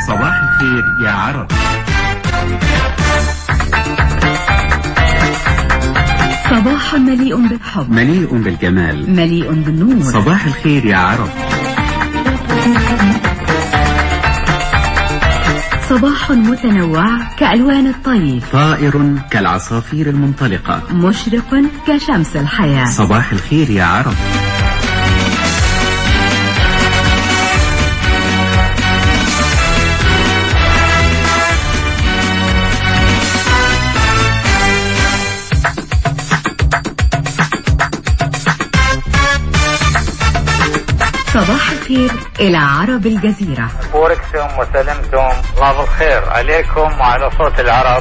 صباح الخير يا عرب صباح مليء بالحب مليء بالجمال مليء بالنور صباح الخير يا عرب صباح متنوع كألوان الطيف طائر كالعصافير المنطلقة مشرق كشمس الحياة صباح الخير يا عرب صباح الخير إلى عرب الجزيرة بوركتم وسلمتم الله بالخير عليكم وعلى صوت العرب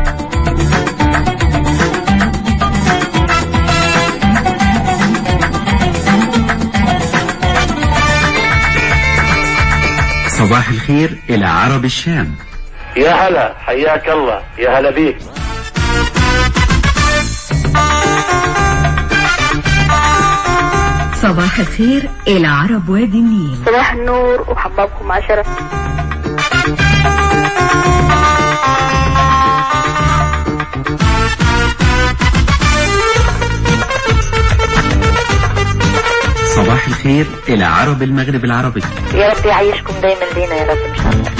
صباح الخير إلى عرب الشام يا هلا حياك الله يا هلا بيك صباح الخير إلى عرب وادي النيل صباح النور وحبابكم عشرة صباح الخير إلى عرب المغرب العربي يا رب يعيشكم دايما لينا يا رب ان شاء الله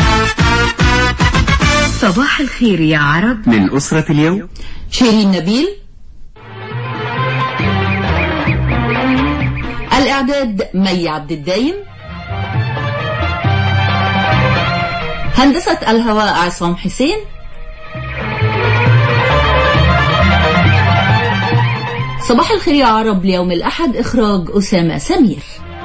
صباح الخير يا عرب من أسرة اليوم شيرين نبيل الإعداد مي عبد الدايم هندسة الهواء عصام حسين صباح الخير يا عرب ليوم الأحد إخراج أسامة سمير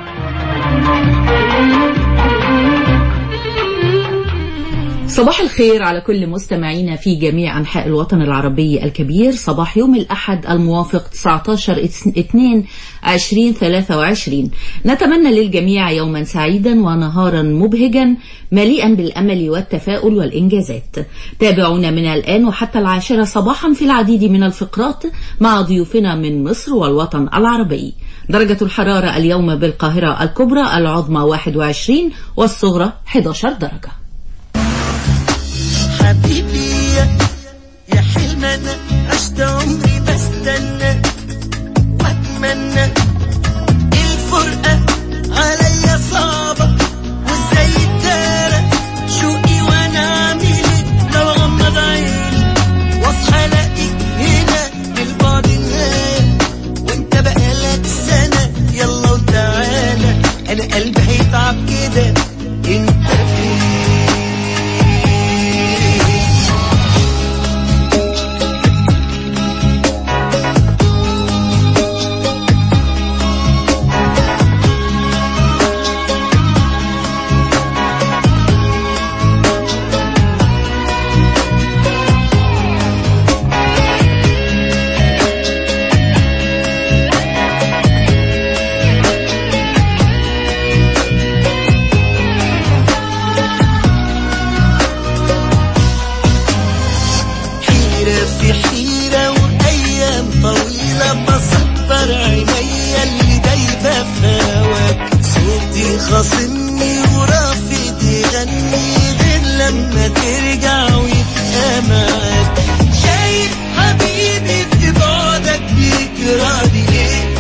صباح الخير على كل مستمعينا في جميع أنحاء الوطن العربي الكبير صباح يوم الأحد الموافق 19 2 2023 نتمنى للجميع يوما سعيدا ونهارا مبهجا مليئا بالأمل والتفاؤل والإنجازات تابعونا من الآن وحتى العاشرة صباحا في العديد من الفقرات مع ضيوفنا من مصر والوطن العربي درجة الحرارة اليوم بالقاهرة الكبرى العظمى 21 والصغرى 11 درجة حبيبي يا يا حلم انا عشت عمري بستنى واتمنى الفرقة عليا صعبة وازاي اتدارى شوقي وانا عامل إيه لو غمض عيني واصحى الاقي هنا البعد نهاية وانت بقالك سنة يلا وتعالى انا قلبي هيتعب كده انت فين حيرة في حيرة وأيام طويلة بصبر عينيا اللي دايبة في هواك صوتي خاصمني ورافض يغني غير لما ترجع ويبقى معاك شايف حبيبي في بعدك بيجرالي ليه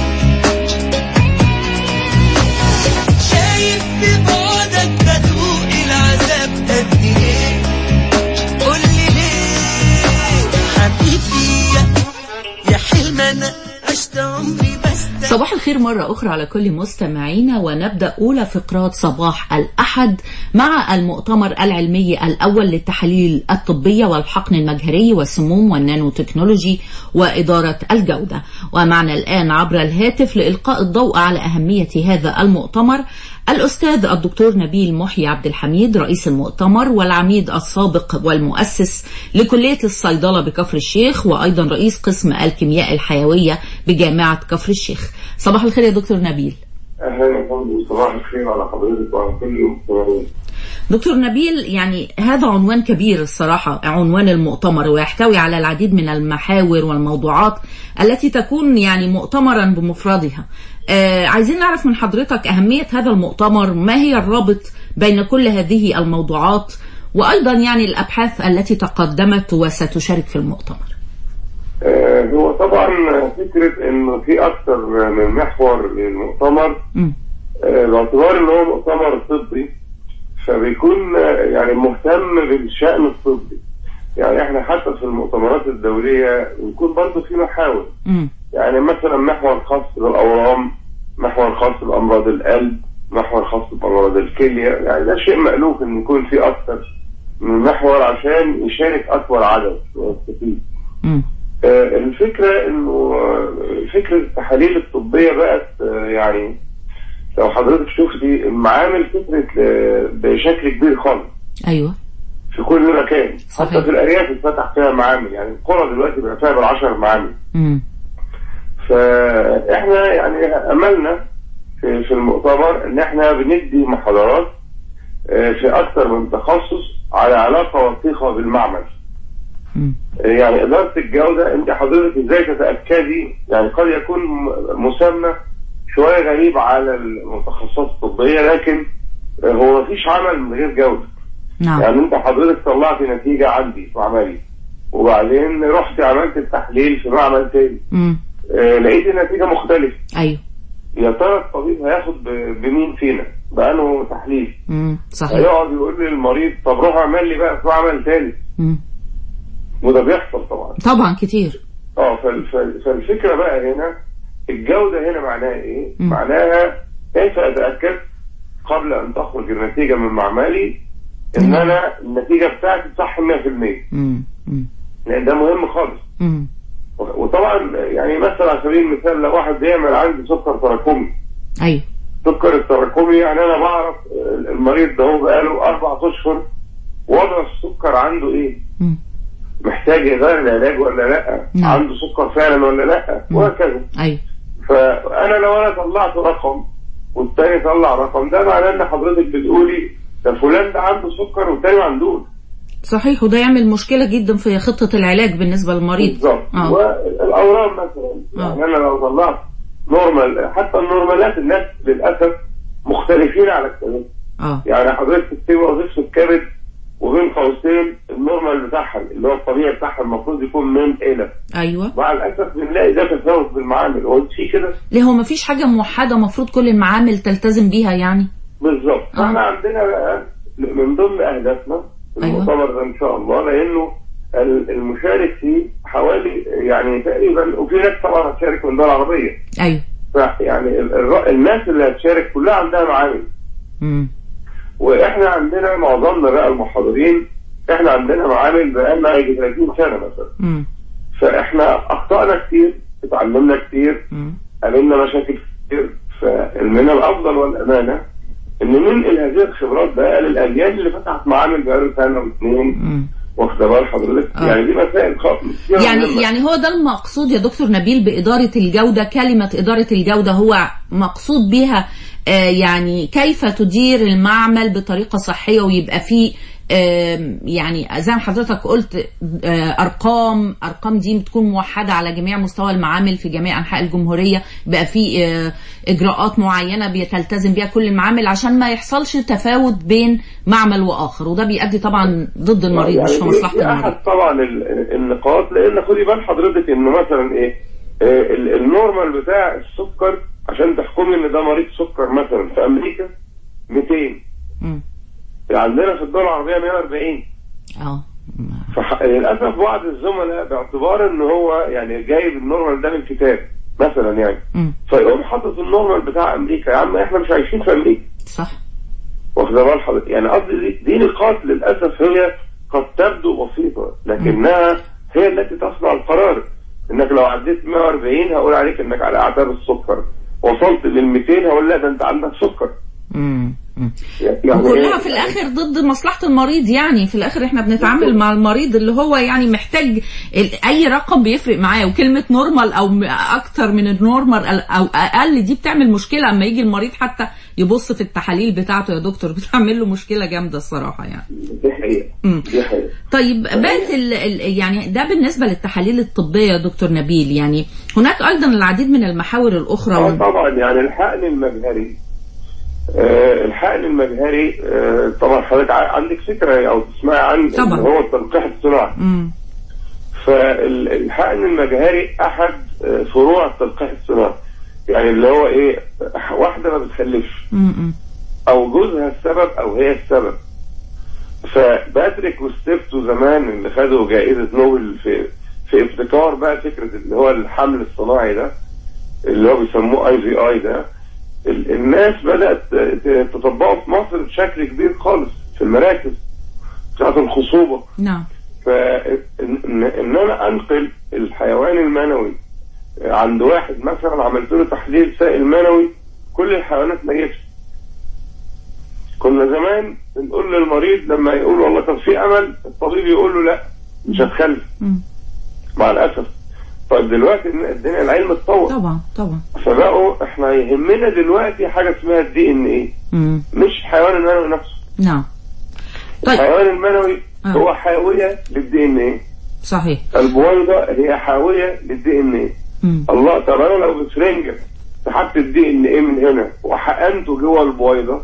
شايف في بعدك بدوق العذاب قد ايه قولي ليه حبيبي يا- يا حلم انا عشت عمري بس صباح الخير مرة أخرى على كل مستمعينا ونبدأ أولى فقرات صباح الأحد مع المؤتمر العلمي الأول للتحاليل الطبية والحقن المجهري والسموم والنانو تكنولوجي وإدارة الجودة ومعنا الآن عبر الهاتف لإلقاء الضوء على أهمية هذا المؤتمر الأستاذ الدكتور نبيل محي عبد الحميد رئيس المؤتمر والعميد السابق والمؤسس لكلية الصيدلة بكفر الشيخ وأيضا رئيس قسم الكيمياء الحيوية بجامعة كفر الشيخ صباح الخير يا دكتور نبيل اهلا يا فندم صباح الخير على حضرتك وعلى كل المستمعين دكتور نبيل يعني هذا عنوان كبير الصراحة عنوان المؤتمر ويحتوي على العديد من المحاور والموضوعات التي تكون يعني مؤتمرا بمفردها آه عايزين نعرف من حضرتك أهمية هذا المؤتمر ما هي الرابط بين كل هذه الموضوعات وأيضا يعني الأبحاث التي تقدمت وستشارك في المؤتمر آه، هو طبعا فكرة انه في اكثر من محور للمؤتمر مم. آه، باعتبار ان هو مؤتمر طبي فبيكون آه، يعني مهتم بالشأن الطبي يعني احنا حتى في المؤتمرات الدولية بيكون برضه في محاور مم. يعني مثلا محور خاص بالاورام محور خاص بامراض القلب محور خاص بامراض الكليه يعني ده شيء مألوف ان يكون في اكثر من محور عشان يشارك اكبر عدد ويستفيد مم. آه، الفكره انه آه، فكره التحاليل الطبيه بقت آه، يعني لو حضرتك شفتي المعامل كترت ل- بشكل كبير خالص أيوة في كل مكان صحيح. حتى في الارياف اتفتح فيها معامل يعني القرى دلوقتي بقى فيها بالعشر معامل مم. فاحنا يعني املنا في, في المؤتمر ان احنا بندي محاضرات آه، في اكثر من تخصص على علاقه وثيقه بالمعمل مم. آه، يعني اداره الجوده انت حضرتك ازاي تتاكدي يعني قد يكون م- مسمى شويه غريب على المتخصصات الطبيه لكن آه، هو مفيش عمل من غير جوده نعم يعني انت حضرتك طلعت نتيجه عندي في عملي وبعدين رحت عملت التحليل في معمل تاني مم. آه، لقيت النتيجه مختلفه أيوة يا ترى الطبيب هياخد ب- بمين فينا بأنه تحليل مم. صحيح هيقعد يقول للمريض طب روح اعمل لي بقى في معمل تاني مم. وده بيحصل طبعا طبعا كتير اه فال- فال- فالفكره بقى هنا الجوده هنا معناها ايه؟ مم. معناها كيف اتاكد قبل ان تخرج النتيجه من معملي ان مم. انا النتيجه بتاعتي صح 100% مم. مم. لان ده مهم خالص مم. وطبعا يعني مثلا على سبيل المثال لو واحد بيعمل عنده سكر تراكمي أيوة السكر التراكمي يعني انا بعرف المريض ده هو بقاله اربع اشهر وضع السكر عنده ايه؟ مم. محتاج يغير العلاج ولا لا؟ نعم. عنده سكر فعلا ولا لا؟ مم. وهكذا أيوة فانا لو انا طلعت رقم والتاني طلع رقم ده معناه ان حضرتك بتقولي ده فلان ده عنده سكر والتاني ما عندوش صحيح وده يعمل مشكلة جدا في خطة العلاج بالنسبة للمريض بالظبط آه. والاورام مثلا آه. يعني انا لو طلعت نورمال حتى النورمالات الناس للاسف مختلفين على الكلام اه يعني حضرتك تكتبي وظيفه الكبد وبين قوسين النورمال بتاعها اللي هو الطبيعي بتاعها المفروض يكون من الى ايوه مع الاسف بنلاقي ده تفاوت بالمعامل هو في كده ليه هو مفيش حاجة موحدة مفروض كل المعامل تلتزم بيها يعني بالظبط آه. احنا عندنا بقى من ضمن اهدافنا في أيوة. المؤتمر ده ان شاء الله لانه ال- المشارك فيه حوالي يعني تقريبا وفي ناس طبعا هتشارك من دول عربيه ايوه يعني ال- الر- الناس اللي هتشارك كلها عندها معامل مم. واحنا عندنا معظمنا بقى المحاضرين احنا عندنا معامل بقالنا يجي 30 سنه مثلا مم. فاحنا اخطانا كتير اتعلمنا كتير مم. قابلنا مشاكل كتير فمن الافضل والامانه ان ننقل هذه الخبرات بقى للاجيال اللي فتحت معامل بقى سنه واثنين مم. واخده بال حضرتك آه. يعني دي مسائل خاصه كتير يعني مهمة. يعني هو ده المقصود يا دكتور نبيل بإدارة الجودة كلمة إدارة الجودة هو مقصود بها آه، يعني كيف تدير المعمل بطريقة صحية ويبقى فيه آم، يعني زي ما حضرتك قلت آه، ارقام ارقام دي بتكون موحده على جميع مستوى المعامل في جميع انحاء الجمهوريه بقى في آه، اجراءات معينه بتلتزم بيها كل المعامل عشان ما يحصلش تفاوت بين معمل واخر وده بيؤدي طبعا ضد المريض مش في دي- مصلحه دي المريض احد طبعا ال- النقاط لان خدي بال حضرتك انه مثلا ايه آه، ال- النورمال بتاع السكر عشان تحكمي ان ده مريض سكر مثلا في امريكا 200 مم. عندنا في الدول العربيه 140 اه فللاسف بعض الزملاء باعتبار ان هو يعني جايب النورمال ده من كتاب مثلا يعني مم. فيقوم حاطط النورمال بتاع امريكا يا عم احنا مش عايشين في امريكا صح واخده بال حضرتك يعني قصدي دي, دي نقاط للاسف هي قد تبدو بسيطه لكنها هي التي تصنع القرار انك لو عديت 140 هقول عليك انك على اعتاب السكر وصلت لل 200 هقول لا ده انت عندك سكر مم. يعني وكلها إيه؟ في الاخر ضد مصلحه المريض يعني في الاخر احنا بنتعامل مع المريض اللي هو يعني محتاج ال- اي رقم بيفرق معاه وكلمه نورمال او م- اكتر من النورمال او اقل دي بتعمل مشكله اما يجي المريض حتى يبص في التحاليل بتاعته يا دكتور بتعمل له مشكله جامده الصراحه يعني دي حقيقه مم. دي حقيقه طيب بقت ال ال يعني ده بالنسبه للتحاليل الطبيه يا دكتور نبيل يعني هناك ايضا العديد من المحاور الاخرى اه وال- طبعا يعني الحقن المجهري آه الحقن المجهري آه طبعا حضرتك ع- عندك فكره او تسمعي عن طبعا. اللي هو التلقيح الصناعي مم. فالحقن المجهري احد آه، فروع التلقيح الصناعي يعني اللي هو ايه واحده ما بتخلفش مم. مم. او جوزها السبب او هي السبب فباتريك وستيفتو زمان اللي خدوا جائزة نوبل في في ابتكار بقى فكرة اللي هو الحمل الصناعي ده اللي هو بيسموه اي في اي ده ال- الناس بدأت ت- تطبقه في مصر بشكل كبير خالص في المراكز بتاعت الخصوبة نعم فإن إن- إن أنا أنقل الحيوان المنوي عند واحد مثلا عملت له تحليل سائل منوي كل الحيوانات ميتة كنا زمان بنقول للمريض لما يقول والله طب في أمل الطبيب يقول له لا مش هتخلف مم. مع الأسف طيب دلوقتي الدنيا العلم اتطور طبعا طبعا فبقوا احنا يهمنا دلوقتي حاجة اسمها الدي ان ايه مم. مش الحيوان المنوي نفسه نعم طيب الحيوان المنوي آه. هو حاوية للدي ان ايه صحيح البويضة هي حاوية للدي ان ايه مم. الله طب انا لو بسرنجة سحبت الدي ان ايه من هنا وحقنته جوه البويضة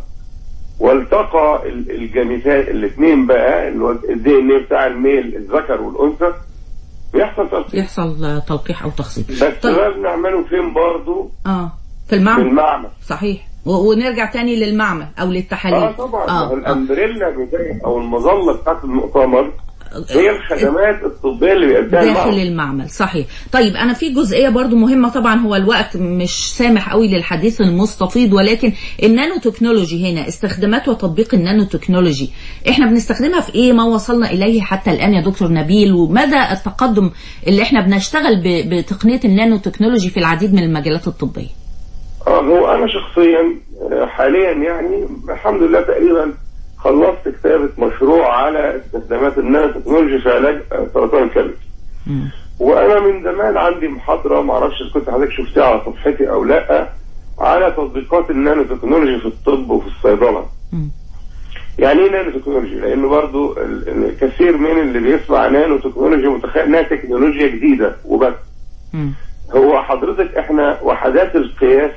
والتقى ال- الجنسات الاثنين بقى اللي هو الدي ان ايه بتاع الميل الذكر والانثى بيحصل تلقيح يحصل آه، تلقيح او تخصيب بس طيب ده بنعمله فين برضه اه في في المعمل المعمل صحيح و- ونرجع تاني للمعمل او للتحاليل اه طبعا آه. آه. الامبريلا بتاعت او المظله بتاعت المؤتمر هي الخدمات الطبيه اللي بيقدمها داخل المعمل. المعمل صحيح طيب انا في جزئيه برضو مهمه طبعا هو الوقت مش سامح قوي للحديث المستفيض ولكن النانو تكنولوجي هنا استخدامات وتطبيق النانو تكنولوجي احنا بنستخدمها في ايه ما وصلنا اليه حتى الان يا دكتور نبيل ومدى التقدم اللي احنا بنشتغل ب- بتقنيه النانو تكنولوجي في العديد من المجالات الطبيه اه هو انا شخصيا آه، حاليا يعني الحمد لله تقريبا خلصت كتابه مشروع على استخدامات النانو تكنولوجي في علاج آه، سرطان الكبد مم. وانا من زمان عندي محاضره ما اعرفش إذا كنت حضرتك شفتها على صفحتي او لا على تطبيقات النانو تكنولوجي في الطب وفي الصيدله مم. يعني ايه نانو تكنولوجي؟ لانه برضو ال- ال- كثير من اللي بيسمع نانو تكنولوجي متخيل انها تكنولوجيا جديده وبس مم. هو حضرتك احنا وحدات القياس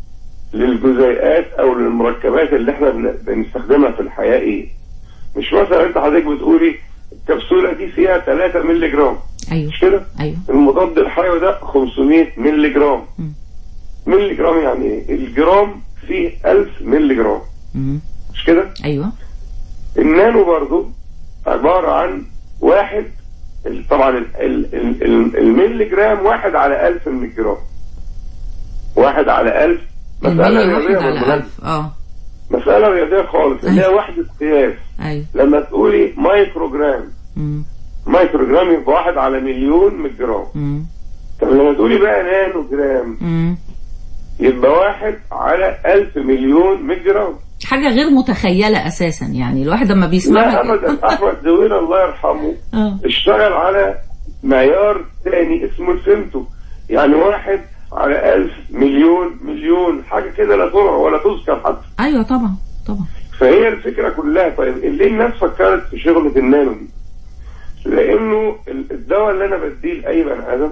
للجزيئات او للمركبات اللي احنا بن- بنستخدمها في الحياه ايه؟ مش مثلا انت حضرتك بتقولي الكبسوله دي فيها 3 مللي جرام ايوه مش كده؟ ايوه المضاد الحيوي ده 500 مللي جرام مم. مللي جرام يعني ايه؟ الجرام فيه 1000 مللي جرام مم. مش كده؟ ايوه النانو برضو عبارة عن واحد ال- طبعا ال- ال- ال- ال- الملي جرام واحد على ألف من الجرام واحد على ألف مسألة المية رياضية واحد على بالمناسبة ألف اه مسألة رياضية خالص اللي هي وحدة قياس ايوه لما تقولي مايكرو جرام مم. مايكرو جرام يبقى واحد على مليون من الجرام مم. طب لما تقولي بقى نانو جرام مم. يبقى واحد على ألف مليون من الجرام حاجة غير متخيلة أساسا يعني الواحد لما لا بيسمعها أبدا أحمد زويل الله يرحمه اه اشتغل على معيار تاني اسمه الفيمتو يعني واحد على ألف مليون مليون حاجة كده لا ترى ولا تذكر حتى أيوة طبعا طبعا فهي الفكرة كلها طيب ليه الناس فكرت في شغلة النانو دي؟ لأنه ال- الدواء اللي أنا بديه لأي بني آدم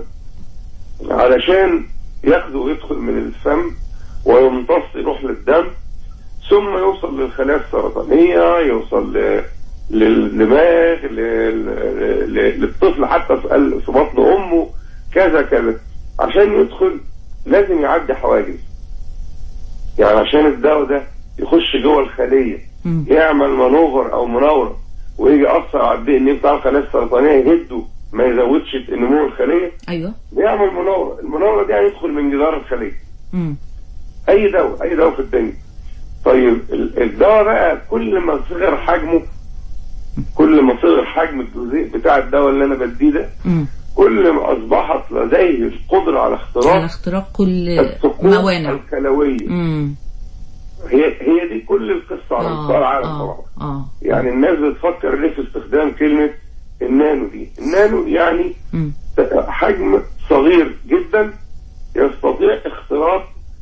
علشان ياخده ويدخل من الفم ويمتص يروح للدم ثم يوصل للخلايا السرطانية يوصل ل- للدماغ ل- ل- للطفل حتى في قل- في بطن أمه كذا كذا عشان يدخل لازم يعدي حواجز يعني عشان الدواء ده يخش جوه الخلية مم. يعمل مانوفر او مناورة ويجي يأثر على الدي ان بتاع الخلايا السرطانية يهده ما يزودش نمو الخلية أيوة بيعمل مناورة المناورة دي هيدخل من جدار الخلية مم. اي دواء اي دواء في الدنيا طيب ال- الدواء بقى كل ما صغر حجمه كل ما صغر حجم الجزيء بتاع الدواء اللي انا بديه ده مم. كل ما اصبحت لديه القدرة على على اختراق اختراق كل الثقوب موانع الخلوية مم. هي هي دي كل القصه على مستوى العالم طبعا اه اه يعني الناس بتفكر ليه في استخدام كلمه النانو دي النانو يعني مم. حجم صغير جدا يستطيع اختراق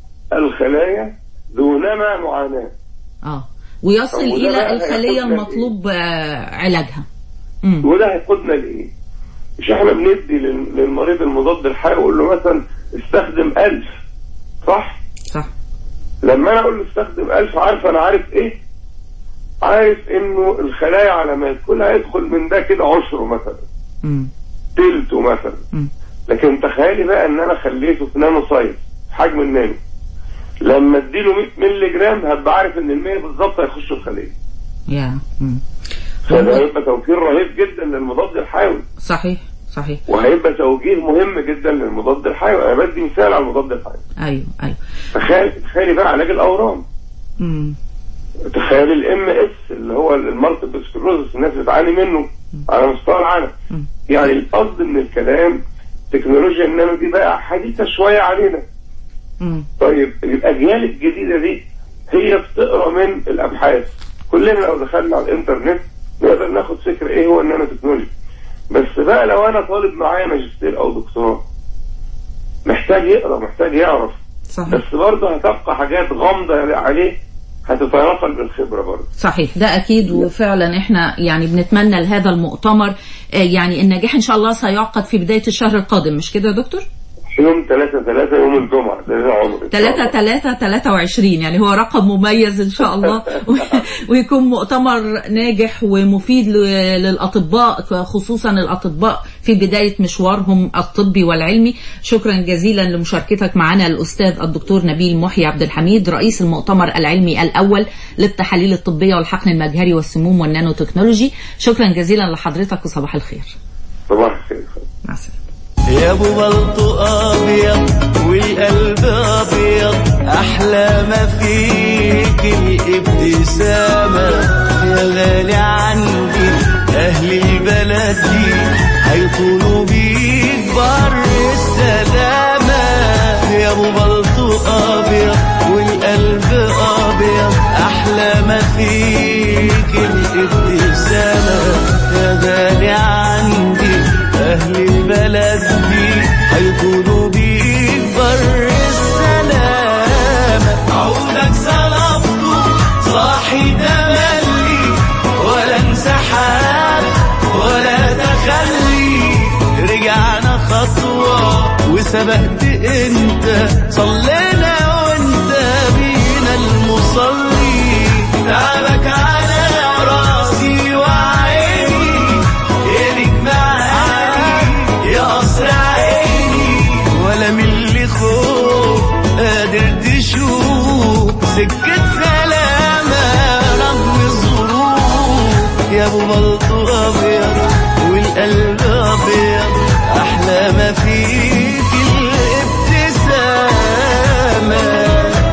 الخلايا دونما معاناه اه ويصل طب وده الى بقى الخليه هياخدنا المطلوب آه، علاجها مم. وده هيقودنا لايه؟ مش احنا بندي لل- للمريض المضاد الحيوي يقول له مثلا استخدم ألف صح؟ صح لما انا اقول له استخدم ألف عارف انا عارف ايه؟ عارف انه الخلايا على ما يدخلها يدخل من ده كده عشره مثلا مم. تلته مثلا مم. لكن تخيلي بقى ان انا خليته في نانو سايز حجم النانو لما اديله 100 مللي جرام هبقى عارف ان ال 100 بالظبط هيخش الخليه يا مم. فده هيبقى توفير رهيب جدا للمضاد الحيوي صحيح صحيح وهيبقى توجيه مهم جدا للمضاد الحيوي انا بدي مثال على المضاد الحيوي ايوه ايوه تخيل تخيلي بقى علاج الاورام مم. تخيل الام اس اللي هو المالتيبل سكلروزس الناس بتعاني منه على مستوى العالم مم. يعني القصد من الكلام تكنولوجيا النانو دي بقى حديثه شويه علينا مم. طيب الاجيال الجديده دي هي بتقرا من الابحاث كلنا لو دخلنا على الانترنت نقدر ناخد فكره ايه هو النانو تكنولوجي بس بقى لو انا طالب معايا ماجستير او دكتوراه محتاج يقرا محتاج يعرف صحيح بس برضه هتبقى حاجات غامضه عليه هتتناقل بالخبره برضه صحيح ده اكيد وفعلا احنا يعني بنتمنى لهذا المؤتمر آه، يعني النجاح ان شاء الله سيعقد في بدايه الشهر القادم مش كده يا دكتور؟ يوم 3 3 يوم الجمعه ده ده عمر إن شاء 3 الله. 3 23 يعني هو رقم مميز ان شاء الله و- ويكون مؤتمر ناجح ومفيد ل- للاطباء خصوصا الاطباء في بدايه مشوارهم الطبي والعلمي شكرا جزيلا لمشاركتك معنا الاستاذ الدكتور نبيل محيي عبد الحميد رئيس المؤتمر العلمي الاول للتحاليل الطبيه والحقن المجهري والسموم والنانو تكنولوجي شكرا جزيلا لحضرتك وصباح الخير صباح الخير مع السلامه يا ابو بلطو ابيض والقلب ابيض احلى ما فيك الابتسامه يا غالي عندي اهل البلد دي هيطولوا بيك بر السلامه يا ابو بلطو ابيض والقلب ابيض احلى ما فيك الابتسامه يا غالي عندي اهل البلد دي هيكونوا بيك بر السلامة عودك صلبته صاحي تملي ولا انسحاب ولا تخلي رجعنا خطوة وسبقت انت صلينا وانت بينا المصلي تعبك على راسي وعيني ايدك معاني يا قصر عيني ولا من اللي خوف قادر تشوف سكة سلامة رغم الظروف يا ابو بلطو ابيض والقلب ابيض احلى ما فيك الابتسامة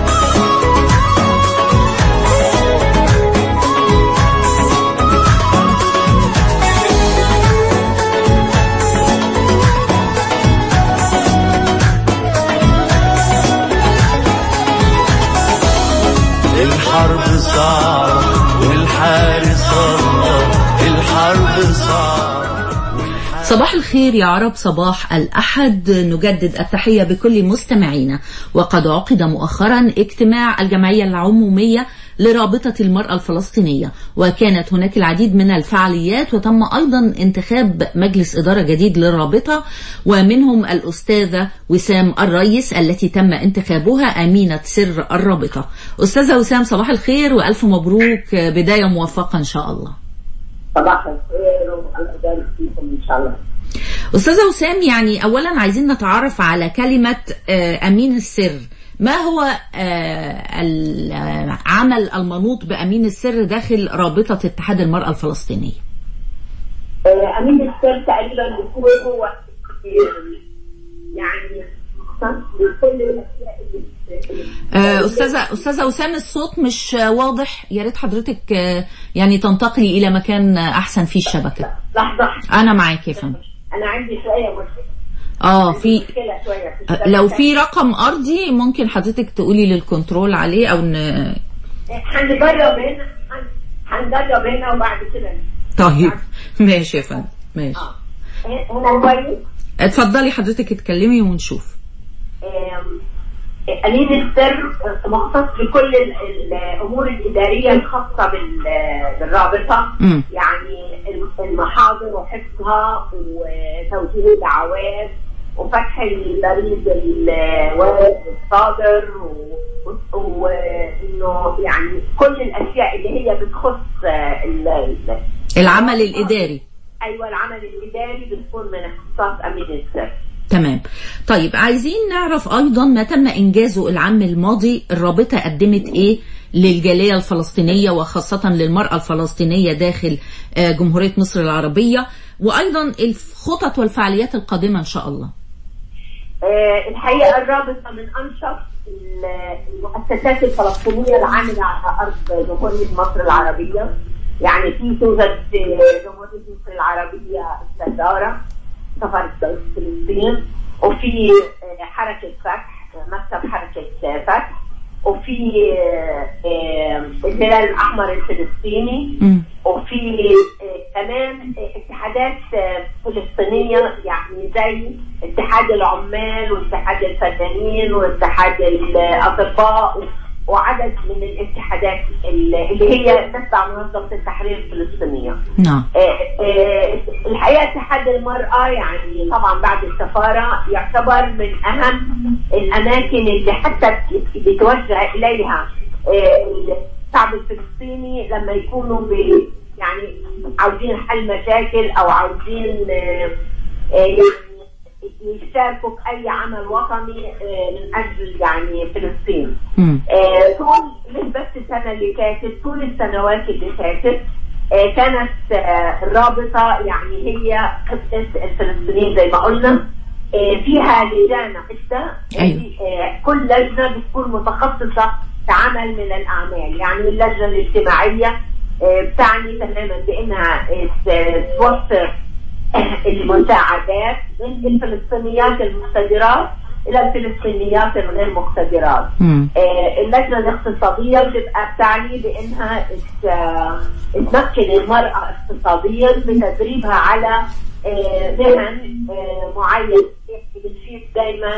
الحرب صعبة والحارس الله الحرب صعبة صباح الخير يا عرب صباح الأحد نجدد التحية بكل مستمعينا وقد عقد مؤخرا اجتماع الجمعية العمومية لرابطة المرأة الفلسطينية وكانت هناك العديد من الفعاليات وتم أيضا انتخاب مجلس إدارة جديد للرابطة ومنهم الأستاذة وسام الريس التي تم انتخابها أمينة سر الرابطة أستاذة وسام صباح الخير وألف مبروك بداية موفقة إن شاء الله صباح الخير والله يبارك فيكم ان شاء الله أستاذة وسام يعني أولا عايزين نتعرف على كلمة آه، أمين السر ما هو آه، العمل المنوط بأمين السر داخل رابطة اتحاد المرأة الفلسطينية آه، امين السر تقريبا هو هو يعني مختص بكل الاشياء اللي آه، أستاذة أستاذة وسام الصوت مش آه، واضح يا ريت حضرتك آه، يعني تنتقلي إلى مكان آه، أحسن فيه الشبكة لحظه أنا معاك يا فندم انا عندي شويه مشكله اه في مشكله شويه في آه، الشبكة. لو في رقم أرضي ممكن حضرتك تقولي للكنترول عليه أو ن... هنجرب هنا هن- هنجرب هنا وبعد كده طيب ماشي يا فندم ماشي هنا كويس اتفضلي حضرتك اتكلمي ونشوف آم، قليل السر مختص بكل ال- الامور الاداريه الخاصه بال- بالرابطه مم. يعني المحاضر وحفظها وتوجيه الدعوات وفتح البريد الوارد الصادر و- و- وانه يعني كل الاشياء اللي هي بتخص ال- ال- العمل الاداري ايوه العمل الاداري بتكون من اختصاص امين السر تمام طيب عايزين نعرف ايضا ما تم انجازه العام الماضي الرابطه قدمت ايه للجاليه الفلسطينيه وخاصه للمراه الفلسطينيه داخل آه، جمهوريه مصر العربيه وايضا الخطط والفعاليات القادمه ان شاء الله آه، الحقيقه الرابطه من انشط ال- المؤسسات الفلسطينيه العامله على ارض جمهوريه مصر العربيه يعني في توجد في جمهوريه مصر العربيه السفاره سفاره فلسطين وفي آه، حركه فتح مكتب حركه فتح وفي آه، آه، الهلال الاحمر الفلسطيني مم. وفي آه، كمان آه، اتحادات آه، فلسطينية يعني زي اتحاد العمال واتحاد الفنانين واتحاد الأطباء وعدد من الاتحادات اللي هي تتبع منظمة التحرير الفلسطينية. نعم آه، آه، الحقيقه اتحاد المراه يعني طبعا بعد السفاره يعتبر من اهم الاماكن اللي حتى بيتوجه اليها آه، الشعب الفلسطيني لما يكونوا ب- يعني عاوزين حل مشاكل او عاوزين آه، آه، يعني يشاركوا في اي عمل وطني آه، من اجل يعني فلسطين. مم. آه، طول مش بس السنة اللي فاتت طول السنوات اللي فاتت آه، كانت آه، الرابطة يعني هي قبة الفلسطينيين زي ما قلنا آه، فيها لجان عدة أيوة. آه، كل لجنة بتكون متخصصة في عمل من الأعمال يعني اللجنة الاجتماعية آه، بتعني تماما بأنها آه، توفر المساعدات من الفلسطينيات المقتدرات الى الفلسطينيات الغير مقتدرات. مم. آه، اللجنه الاقتصاديه بتبقى بتعني بانها ت- آه، تمكن المراه اقتصاديا بتدريبها على آه، مهن آه، معينه بنشوف دائما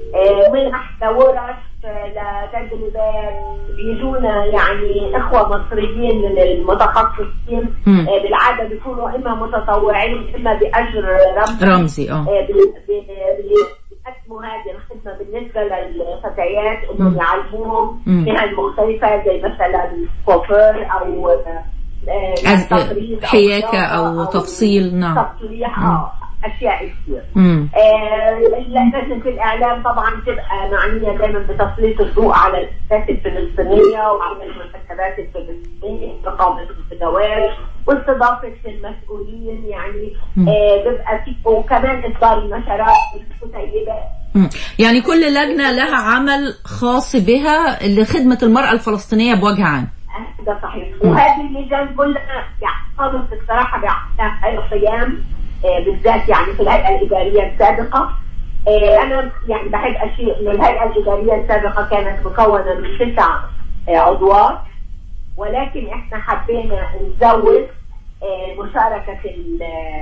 منح لورش آه، لتدريبات بيجونا يعني اخوه مصريين من المتخصصين مم. آه، بالعاده بيكونوا اما متطوعين اما باجر رمزي رمزي اه آه، بي- بي- بي- بيقدموا هذه الخدمه بالنسبه للفتيات انهم مم. يعلموهم مم. مهن مختلفه زي مثلا كوفر او آه، أز- تطريز أو حياكة خياطة أو تفصيل، نعم. تصليح اه اشياء كثير مم. آه، لجنة الإعلام طبعا تبقى معنية دائما بتسليط الضوء على الأحداث الفلسطينية وعلى المنتخبات الفلسطينية إقامة الندوات واستضافة المسؤولين يعني مم. آه، بيبقى في وكمان إصدار النشرات الكتيبات مم. يعني كل لجنة لها عمل خاص بها لخدمة المرأة الفلسطينية بوجه عام ده صحيح مم. وهذه اللجان كلها يعني قامت الصراحة بعملها أي قيام آه، بالذات يعني في الهيئة الإدارية السابقة آه، أنا يعني بحب أشير إن الهيئة الإدارية السابقة كانت مكونة من تسع آه، عضوات ولكن إحنا حبينا نزود آه، مشاركة ال-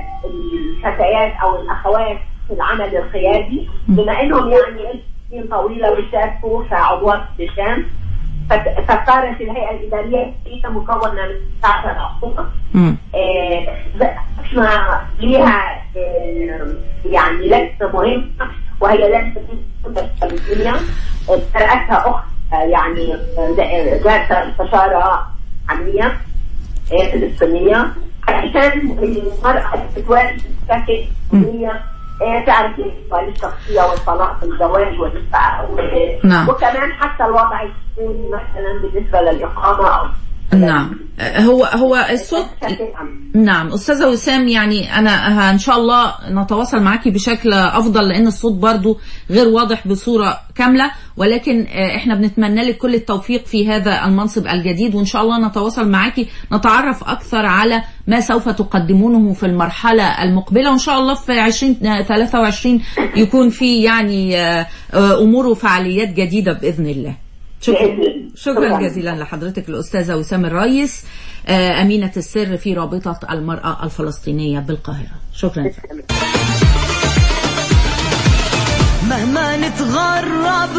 الفتيات أو الأخوات في العمل القيادي بما إنهم يعني سنين طويلة بيشاركوا كعضوات لجان فت- فصارت الهيئة الإدارية هي مكونة من 19 عضو مم. آه، احنا ليها آه، يعني لجنه مهمه وهي لجنه الفلسطينيه رأسها اخت آه، يعني آه، ذات استشاره عاميه آه، فلسطينيه عشان المراه تتواجد بشكل فلسطينيه آه، تعرف الاحوال الشخصيه والطلاق والزواج والنفقه نعم. وكمان حتى الوضع السوري مثلا بالنسبه للاقامه او نعم هو هو الصوت بشكل عام. نعم استاذه وسام يعني انا ه- ان شاء الله نتواصل معاكي بشكل افضل لان الصوت برضو غير واضح بصوره كامله ولكن آه، احنا بنتمنى لك كل التوفيق في هذا المنصب الجديد وان شاء الله نتواصل معاكي نتعرف اكثر على ما سوف تقدمونه في المرحله المقبله وان شاء الله في 2023 يكون في يعني آه، آه، امور وفعاليات جديده باذن الله شكرا بإذن الله. شكرا جزيلا لحضرتك الأستاذة وسام الريس آه، أمينة السر في رابطة المرأة الفلسطينية بالقاهرة شكرا مهما نتغرب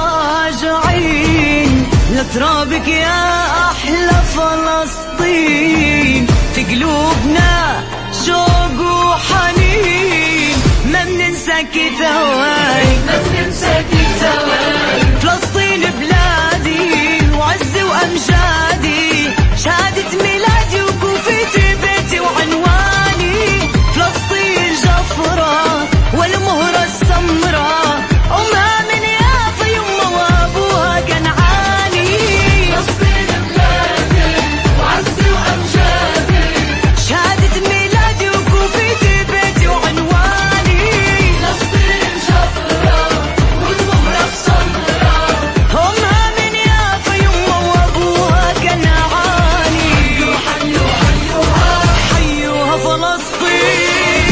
راجعين لترابك يا أحلى فلسطين في قلوبنا شوق وحنين ما بننساك ثواني ما بننساك ثواني فلسطين بلادي وعزي وأمجادي شهادة ميلادي وكوفيتي بيتي وعنواني فلسطين جفرة والمهرة السمراء أمها من يافا يما وأبوها كنعاني فلسطين بلادي وعزي وأمجادي شهادة ميلادي وكوفيتي بيتي وعنواني فلسطين جفرة والمهرة السمراء أمها من يافا يما وأبوها كنعاني حيوا حيوها حيوها فلسطين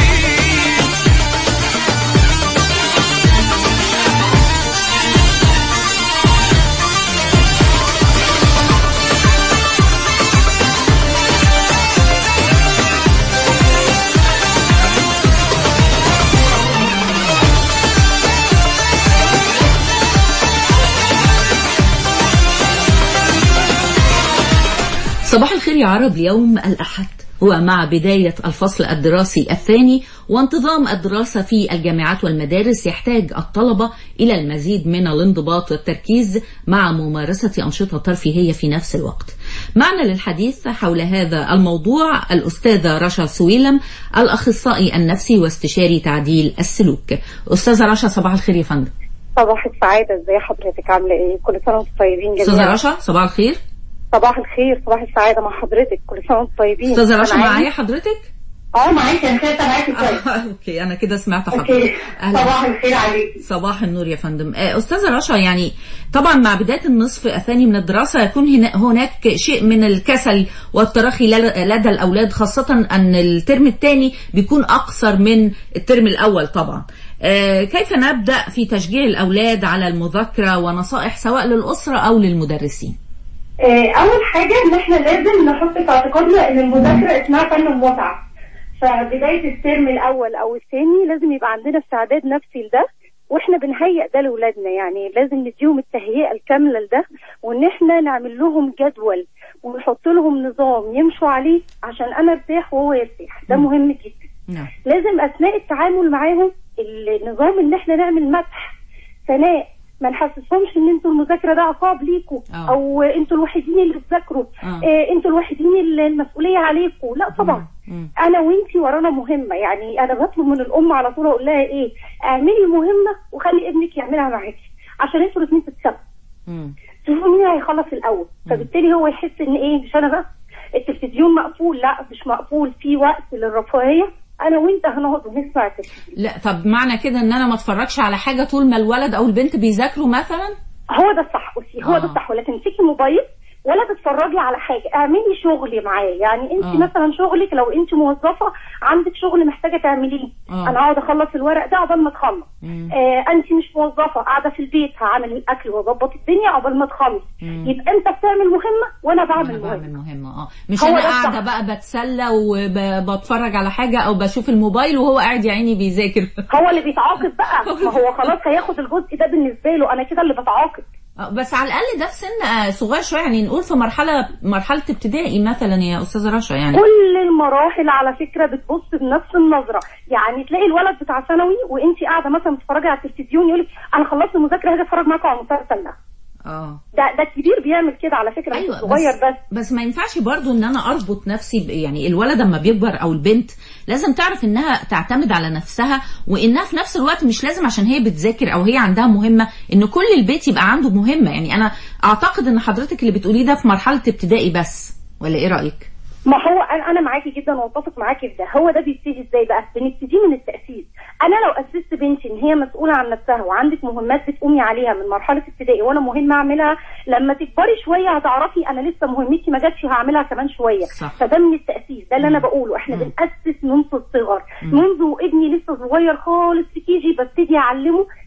صباح الخير يا عرب يوم الأحد هو مع بداية الفصل الدراسي الثاني وانتظام الدراسة في الجامعات والمدارس يحتاج الطلبة إلى المزيد من الانضباط والتركيز مع ممارسة أنشطة ترفيهية في نفس الوقت معنا للحديث حول هذا الموضوع الأستاذة رشا سويلم الأخصائي النفسي واستشاري تعديل السلوك أستاذة رشا صباح الخير يا فندم صباح السعادة ازي حضرتك عاملة ايه كل سنة وانتم طيبين أستاذة جميعا رشا صباح الخير صباح الخير صباح السعادة مع حضرتك كل سنة وانتم طيبين أستاذة رشا سامعاني؟ معايا حضرتك؟ اه معاكي انا كده معاكي كويس آه، اوكي انا كده سمعت اوكي حضرتك صباح الخير عليكي صباح النور يا فندم آه، أستاذة رشا يعني طبعا مع بداية النصف الثاني من الدراسة يكون هنا- هناك شيء من الكسل والتراخي لل- لدى الأولاد خاصة أن الترم الثاني بيكون أقصر من الترم الأول طبعا آه، كيف نبدأ في تشجيع الأولاد على المذاكرة ونصائح سواء للأسرة أو للمدرسين آه، اول حاجه ان احنا لازم نحط في اعتقادنا ان المذاكره اسمها فن ومتعه فبداية الترم الأول أو الثاني لازم يبقى عندنا استعداد نفسي لده واحنا بنهيئ ده لاولادنا يعني لازم نديهم التهيئه الكامله لده وان احنا نعمل لهم جدول ونحط لهم نظام يمشوا عليه عشان انا ارتاح وهو يرتاح ده مهم جدا نعم لازم اثناء التعامل معاهم النظام ان احنا نعمل مدح ثناء ما نحسسهمش ان انتوا المذاكره ده عقاب ليكوا آه. او انتوا الوحيدين اللي بتذاكروا آه. آه انتوا الوحيدين اللي المسؤوليه عليكم لا طبعا مم. انا وانتي ورانا مهمه يعني انا بطلب من الام على طول اقول لها ايه اعملي مهمه وخلي ابنك يعملها معاكي عشان انتوا الاثنين تتسابقوا مم. شوفوا مين هيخلص الاول فبالتالي هو يحس ان ايه مش انا بس التلفزيون مقفول لا مش مقفول في وقت للرفاهيه انا وانت هنقعد ونسمع التلفزيون لا طب معنى كده ان انا ما اتفرجش على حاجة طول ما الولد او البنت بيذاكروا مثلا هو ده الصح بصي هو آه. ده الصح ولا تمسكي موبايل ولا تتفرجي على حاجه اعملي شغل معاه يعني انت آه. مثلا شغلك لو انت موظفه عندك شغل محتاجه تعمليه آه. انا اقعد اخلص الورق ده عقبال ما تخلص مم. آه انت مش موظفه قاعده في البيت هعمل الاكل واظبط الدنيا عقبال ما تخلص مم. يبقى انت بتعمل مهمه وانا بعمل انا بعمل مهمه مهمة اه مش هو انا ده الصح. قاعدة بقى بتسلى وبتفرج على حاجة او بشوف الموبايل وهو قاعد يا عيني بيذاكر هو اللي بيتعاقب بقى ما هو خلاص هياخد الجزء ده بالنسبه له انا كده اللي بتعاقب آه، بس على الاقل ده في سن آه، صغير شويه يعني نقول في مرحله مرحله ابتدائي مثلا يا استاذه رشا يعني كل المراحل على فكره بتبص بنفس النظره يعني تلاقي الولد بتاع ثانوي وانت قاعده مثلا بتتفرجي على التلفزيون يقول لك انا خلصت المذاكره هاجي اتفرج معاكم على المسلسل ده اه ده ده الكبير بيعمل كده على فكره مش ايوه الصغير بس, بس بس ما ينفعش برضو ان انا اربط نفسي ب... يعني الولد اما بيكبر او البنت لازم تعرف انها تعتمد على نفسها وانها في نفس الوقت مش لازم عشان هي بتذاكر او هي عندها مهمه ان كل البيت يبقى عنده مهمه يعني انا اعتقد ان حضرتك اللي بتقوليه ده في مرحله ابتدائي بس ولا ايه رايك ما هو انا انا معاكي جدا واتفق معاكي في ده هو ده بيبتدي ازاي بقى بنبتدي من التاسيس انا لو اسست بنتي ان هي مسؤوله عن نفسها وعندك مهمات بتقومي عليها من مرحله ابتدائي وانا مهمه اعملها لما تكبري شويه هتعرفي انا لسه مهمتي ما جاتش هعملها كمان شويه صح. فده من التاسيس ده اللي انا بقوله احنا بناسس منذ الصغر منذ ابني لسه صغير خالص في كي جي ببتدي اعلمه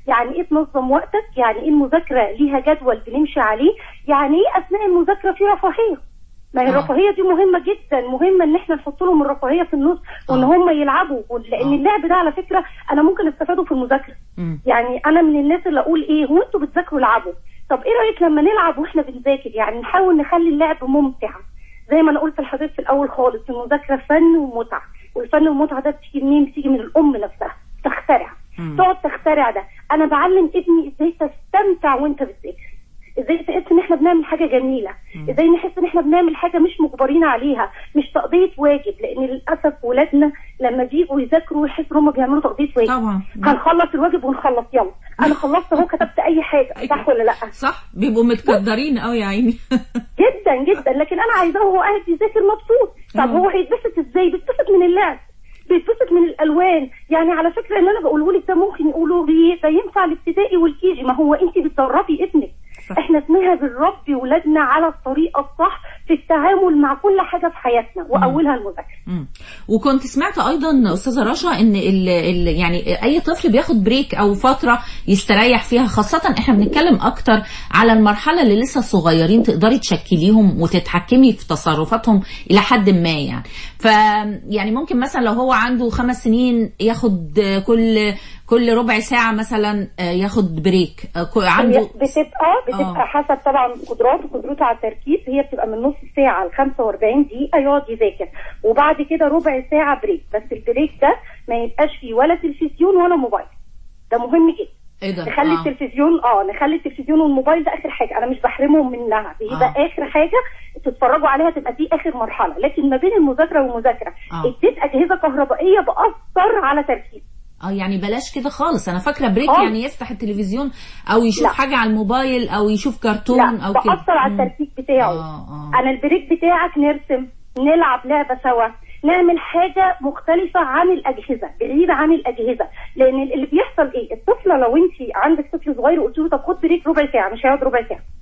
يعني ايه تنظم وقتك يعني ايه المذاكره ليها جدول بنمشي عليه يعني ايه اثناء المذاكره في رفاهيه ما هي آه. الرفاهيه دي مهمه جدا مهمه ان احنا نحط لهم الرفاهيه في النص وان آه. هم يلعبوا لان آه. اللعب ده على فكره انا ممكن استفاده في المذاكره مم. يعني انا من الناس اللي اقول ايه هو انتوا بتذاكروا العبوا طب ايه رايك لما نلعب واحنا بنذاكر يعني نحاول نخلي اللعب ممتع زي ما انا قلت لحضرتك في الاول خالص المذاكره فن ومتعه والفن والمتعه ده بتيجي منين بتيجي من الام نفسها تخترع مم. تقعد تخترع ده انا بعلم ابني ازاي تستمتع وانت بتذاكر ازاي تحس ان احنا بنعمل حاجه جميله ازاي نحس ان احنا بنعمل حاجه مش مجبرين عليها مش تقضيه واجب لان للاسف ولادنا لما بيجوا يذاكروا يحسوا ان هم بيعملوا تقضيه واجب طبعا هنخلص الواجب ونخلص يلا انا خلصت اهو كتبت اي حاجه صح ولا لا صح بيبقوا متقدرين قوي يا عيني جدا جدا لكن انا عايزاه وهو قاعد يذاكر مبسوط طب آه. هو هيتبسط ازاي بيتبسط من اللعب بيتبسط من الالوان يعني على فكره اللي انا بقوله لك ده ممكن يقولوا ليه ده ينفع الابتدائي والكيجي ما هو انت بتدربي ابنك صح. احنا اسمها بنربي ولادنا على الطريقه الصح في التعامل مع كل حاجه في حياتنا واولها المذاكره مم. وكنت سمعت ايضا استاذه رشا ان ال ال يعني اي طفل بياخد بريك او فتره يستريح فيها خاصه احنا بنتكلم اكتر على المرحله اللي لسه صغيرين تقدري تشكليهم وتتحكمي في تصرفاتهم الى حد ما يعني ف يعني ممكن مثلا لو هو عنده خمس سنين ياخد كل كل ربع ساعه مثلا ياخد بريك هي عنده بتبقى بتبقى آه. حسب طبعا قدراته قدرته على التركيز هي بتبقى من نص ساعه ل 45 دقيقه يقعد يذاكر وبعد كده ربع ساعه بريك بس البريك ده ما يبقاش فيه ولا تلفزيون ولا موبايل ده مهم جدا ايه ده نخلي آه. التلفزيون اه نخلي التلفزيون والموبايل ده اخر حاجه انا مش بحرمهم منها بيبقى آه. آه. اخر حاجه تتفرجوا عليها تبقى دي اخر مرحله لكن ما بين المذاكره والمذاكره آه. اديت اجهزه كهربائيه باثر على تركيز اه يعني بلاش كده خالص انا فاكره بريك خالص. يعني يفتح التلفزيون او يشوف لا. حاجه على الموبايل او يشوف كرتون لا او كده تاثر على مم. التركيز بتاعه آه، آه. انا البريك بتاعك نرسم نلعب لعبه سوا نعمل حاجه مختلفه عن الاجهزه بعيده عن الاجهزه لان اللي بيحصل ايه الطفله لو انت عندك طفل صغير وقلت له طب خد بريك ربع ساعه مش هيقعد ربع ساعه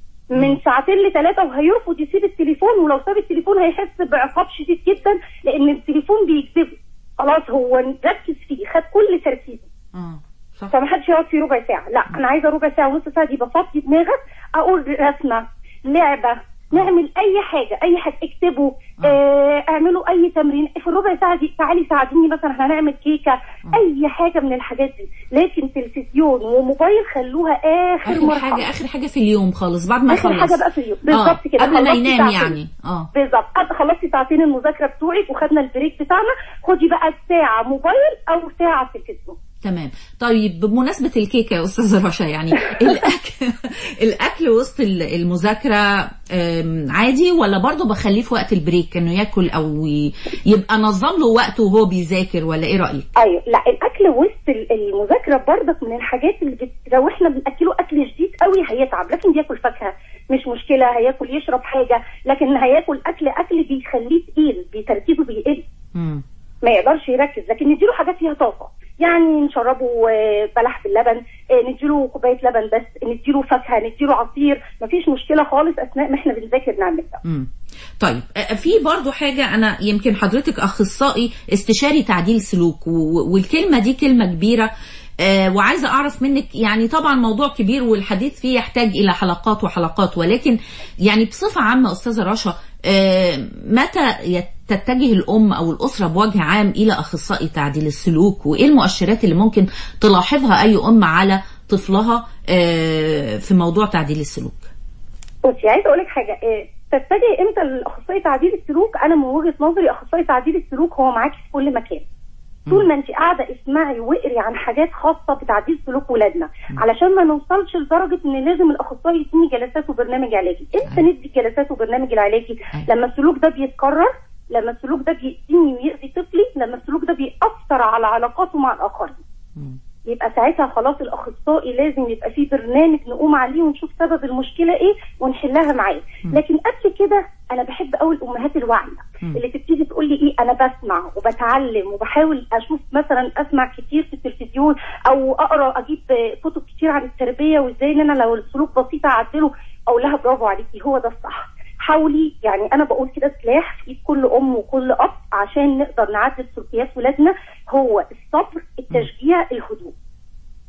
من ساعتين لثلاثة وهيرفض يسيب التليفون ولو ساب التليفون هيحس بعقاب شديد جدا لأن التليفون بيجذبه خلاص هو ركز فيه خد كل تركيزه اه صح فما حدش يقعد فيه ربع ساعة لا أنا عايزة ربع ساعة ونص ساعة دي بفضي دماغك أقول رسمة لعبة نعمل أي حاجة أي حاجة اكتبوا آه اعملوا أي تمرين في الربع ساعة دي تعالي ساعديني مثلا احنا هنعمل كيكة أي حاجة من الحاجات دي لكن تلفزيون وموبايل خلوها آخر, اخر مرحلة حاجه اخر حاجه في اليوم خالص بعد ما آخر يخلص حاجة بقى في اليوم اه بالظبط كده قبل ما خلصتي ينام ساعتين. يعني اه بالظبط قبل خلصتي ساعتين المذاكرة بتوعك وخدنا البريك بتاعنا خدي بقى ساعة موبايل أو ساعة تلفزيون تمام طيب بمناسبة الكيكة يا أستاذة رشا يعني الأكل الأكل وسط ال- المذاكرة أم، عادي ولا برضه بخليه في وقت البريك إنه ياكل أو ي- يبقى نظم له وقته وهو بيذاكر ولا إيه رأيك؟ ايوه لا الاكل وسط ال- المذاكره برضك من الحاجات اللي بت... لو احنا بناكله اكل شديد قوي هيتعب لكن بياكل فاكهه مش مشكله هياكل يشرب حاجه لكن هياكل اكل اكل بيخليه تقيل بتركيزه بيقل مم. ما يقدرش يركز لكن نديله حاجات فيها طاقه يعني نشربه آه، بلح باللبن آه، نديله كوبايه لبن بس نديله فاكهه نديله عصير مفيش مشكله خالص اثناء ما احنا بنذاكر نعمل ده مم. طيب آه، في برضو حاجة أنا يمكن حضرتك أخصائي استشاري تعديل سلوك و- والكلمة دي كلمة كبيرة آه، وعايزة أعرف منك يعني طبعا موضوع كبير والحديث فيه يحتاج إلى حلقات وحلقات ولكن يعني بصفة عامة أستاذة رشا آه، متى يت- تتجه الأم أو الأسرة بوجه عام إلى أخصائي تعديل السلوك وإيه المؤشرات اللي ممكن تلاحظها أي أم على طفلها آه، في موضوع تعديل السلوك بصي عايزه اقول لك حاجه إيه تتجه امتى لاخصائي تعديل السلوك انا من وجهه نظري اخصائي تعديل السلوك هو معاكي في كل مكان طول ما انت قاعده اسمعي واقري عن حاجات خاصه بتعديل سلوك ولادنا علشان ما نوصلش لدرجه ان لازم الاخصائي يديني جلسات وبرنامج علاجي امتى ندي الجلسات وبرنامج العلاجي لما السلوك ده بيتكرر لما السلوك ده بيأذيني ويأذي طفلي لما السلوك ده بيأثر على علاقاته مع الآخرين يبقى ساعتها خلاص الاخصائي لازم يبقى فيه برنامج نقوم عليه ونشوف سبب المشكله ايه ونحلها معاه لكن قبل كده انا بحب قوي الامهات الواعيه اللي تبتدي تقول لي ايه انا بسمع وبتعلم وبحاول اشوف مثلا اسمع كتير في التلفزيون او اقرا اجيب كتب كتير عن التربيه وازاي ان انا لو السلوك بسيط اعدله اقول لها برافو عليكي هو ده الصح حاولي يعني انا بقول كده سلاح في ايد كل ام وكل اب عشان نقدر نعدل سلوكيات ولادنا هو الصبر التشجيع الهدوء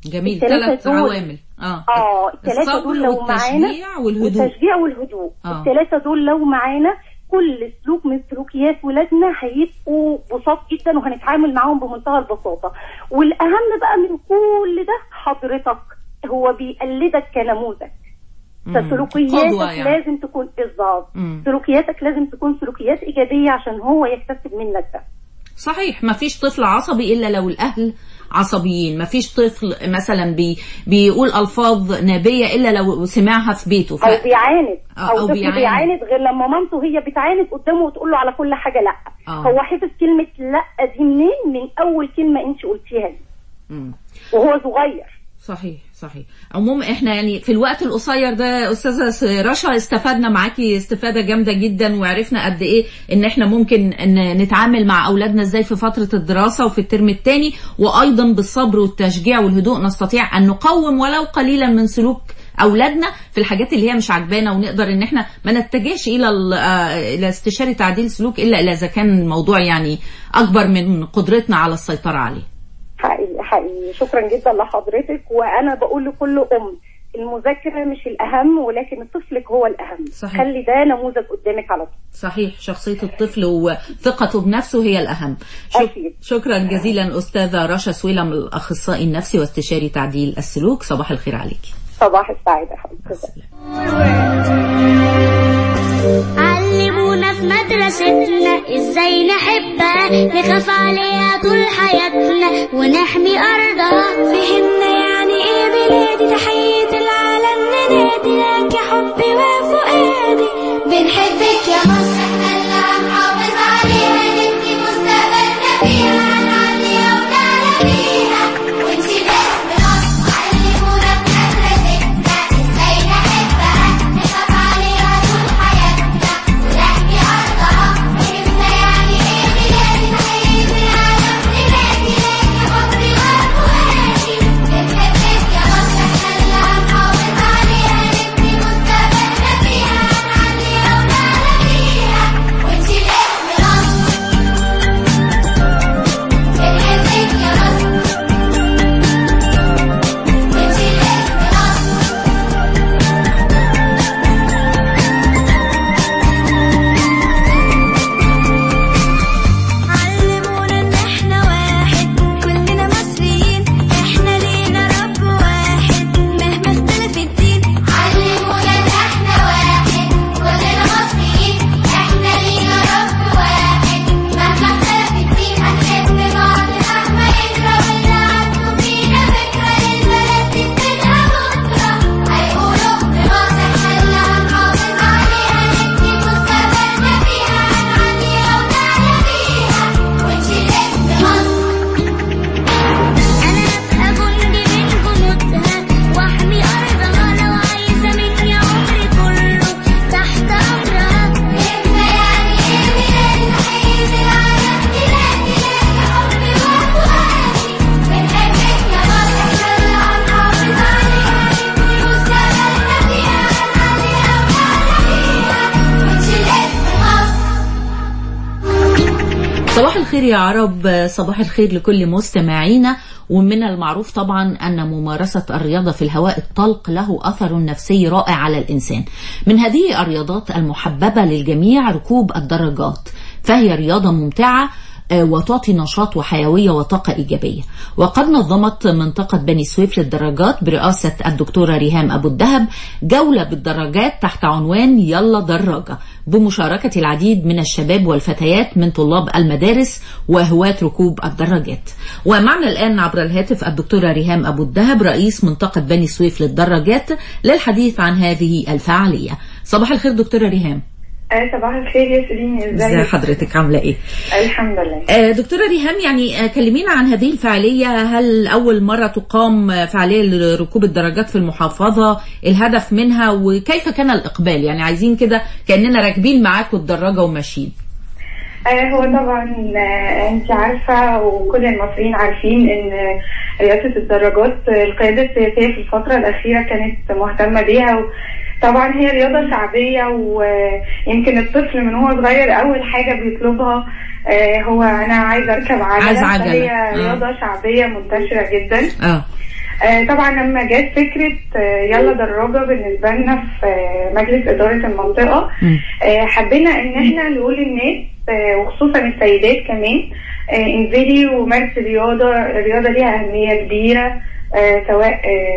جميل التلاتة ثلاث دول- عوامل اه اه الثلاثه الصبر دول لو معانا والتشجيع والهدوء والتشجيع والهدوء آه. الثلاثه دول لو معانا كل سلوك من سلوكيات ولادنا هيبقوا بساط جدا وهنتعامل معاهم بمنتهى البساطه والاهم بقى من كل ده حضرتك هو بيقلدك كنموذج فسلوكياتك قدوة يعني. لازم تكون بالظبط مم. سلوكياتك لازم تكون سلوكيات ايجابيه عشان هو يكتسب منك ده صحيح ما فيش طفل عصبي الا لو الاهل عصبيين ما فيش طفل مثلا بي بيقول الفاظ نابيه الا لو سمعها في بيته ف... او بيعاند آه، او, أو طفل بيعاند. بيعاند. غير لما مامته هي بتعاند قدامه وتقول له على كل حاجه لا آه. هو حفظ كلمه لا دي منين من اول كلمه انت قلتيها دي مم. وهو صغير صحيح صحيح عموما احنا يعني في الوقت القصير ده استاذه س- رشا استفدنا معاكي استفاده جامده جدا وعرفنا قد ايه ان احنا ممكن ان نتعامل مع اولادنا ازاي في فتره الدراسه وفي الترم الثاني وايضا بالصبر والتشجيع والهدوء نستطيع ان نقوم ولو قليلا من سلوك اولادنا في الحاجات اللي هي مش عاجبانا ونقدر ان احنا ما نتجهش الى ال- آه، الى استشاره تعديل سلوك الا اذا كان الموضوع يعني اكبر من قدرتنا على السيطره عليه حقيقي حقيقي شكرا جدا لحضرتك وانا بقول لكل ام المذاكره مش الاهم ولكن طفلك هو الاهم صحيح. خلي ده نموذج قدامك على طول صحيح شخصية الطفل وثقته بنفسه هي الأهم شك أكيد. شكرا جزيلا أستاذة رشا سويلم الأخصائي النفسي واستشاري تعديل السلوك صباح الخير عليك صباح السعاده حضرتك علمونا في مدرستنا ازاي نحبها نخاف عليها طول حياتنا ونحمي ارضها فهمنا يعني ايه بلادي تحية العالم ننادي لك يا حبي وفؤادي بنحبك يا مصر احنا اللي هنحافظ عليها نبني مستقبلنا فيها هنعليها ونعلى بيها ونسي باسم مصر علمونا في مدرستنا ازاي نحبها نخاف عليها طول حياتنا ونحمي ارضها فهمنا يعني ايه بلادي تحية العالم ننادي لك يا حبي وفؤادي بنحبك يا مصر احنا اللي هنحافظ عليها نبني مستقبلنا فيها هنعليها ونعلى بيها ونسي باسم مصر بنحبك يا مصر ونسي باسم مصر علمونا ان احنا واحد كلنا مصريين احنا لينا رب واحد مهما اختلف الدين علمونا ان احنا واحد كلنا مصريين احنا لينا رب واحد مهما اختلف الدين هنحب بعض مهما يجرى واللي عنده فينا فكرة للبلد دي بتبقى بكرة هيقولوا بمصر احنا اللي هنحافظ عليها نبني مستقبلنا فيها هنعليها ونعلى بيها ونشيل اسم مصر أنا أبقى جندي من جنودها وأحمي أرضها لو عايزة مني عمري كله تحت أمرها فهمنا يعني إيه بلادي تحية العالم بلادي لك حبي وفؤادي بنحبك يا مصر إحنا اللي هنحافظ عليها نبني مستقبلنا فيها هنعليها ونعلى بيها ونشيل اسم مصر صباح الخير يا عرب صباح الخير لكل مستمعينا ومن المعروف طبعا أن ممارسة الرياضة في الهواء الطلق له أثر نفسي رائع على الإنسان من هذه الرياضات المحببة للجميع ركوب الدراجات فهي رياضة ممتعة آه، وتعطي نشاط وحيوية وطاقة إيجابية وقد نظمت منطقة بني سويف للدراجات برئاسة الدكتورة ريهام أبو الدهب جولة بالدراجات تحت عنوان يلا دراجة بمشاركة العديد من الشباب والفتيات من طلاب المدارس وهواة ركوب الدراجات ومعنا الآن عبر الهاتف الدكتورة ريهام أبو الدهب رئيس منطقة بني سويف للدراجات للحديث عن هذه الفعالية صباح الخير دكتورة ريهام آه صباح الخير يا سيرين ازي ازيك حضرتك عاملة ايه الحمد لله آه، دكتورة ريهام يعني آه، كلمينا عن هذه الفعالية هل أول مرة تقام آه، فعالية لركوب الدراجات في المحافظة الهدف منها وكيف كان الإقبال يعني عايزين كده كأننا راكبين معاكم الدراجة وماشيين آه هو طبعا آه انت عارفة وكل المصريين عارفين ان رئاسة الدراجات آه، القيادة السياسية في الفترة الأخيرة كانت مهتمة بيها و- طبعا هي رياضة شعبية ويمكن الطفل من هو صغير أول حاجة بيطلبها آه هو أنا عايز أركب عجلة عايز عجلة. فهي آه. رياضة شعبية منتشرة جدا اه آه، طبعا لما جت فكرة آه، يلا دراجة بالنسبة لنا في آه، مجلس إدارة المنطقة آه، حبينا إن احنا نقول للناس آه، وخصوصا السيدات كمان آه، انزلي ومارسي رياضة الرياضة ليها أهمية كبيرة آه، سواء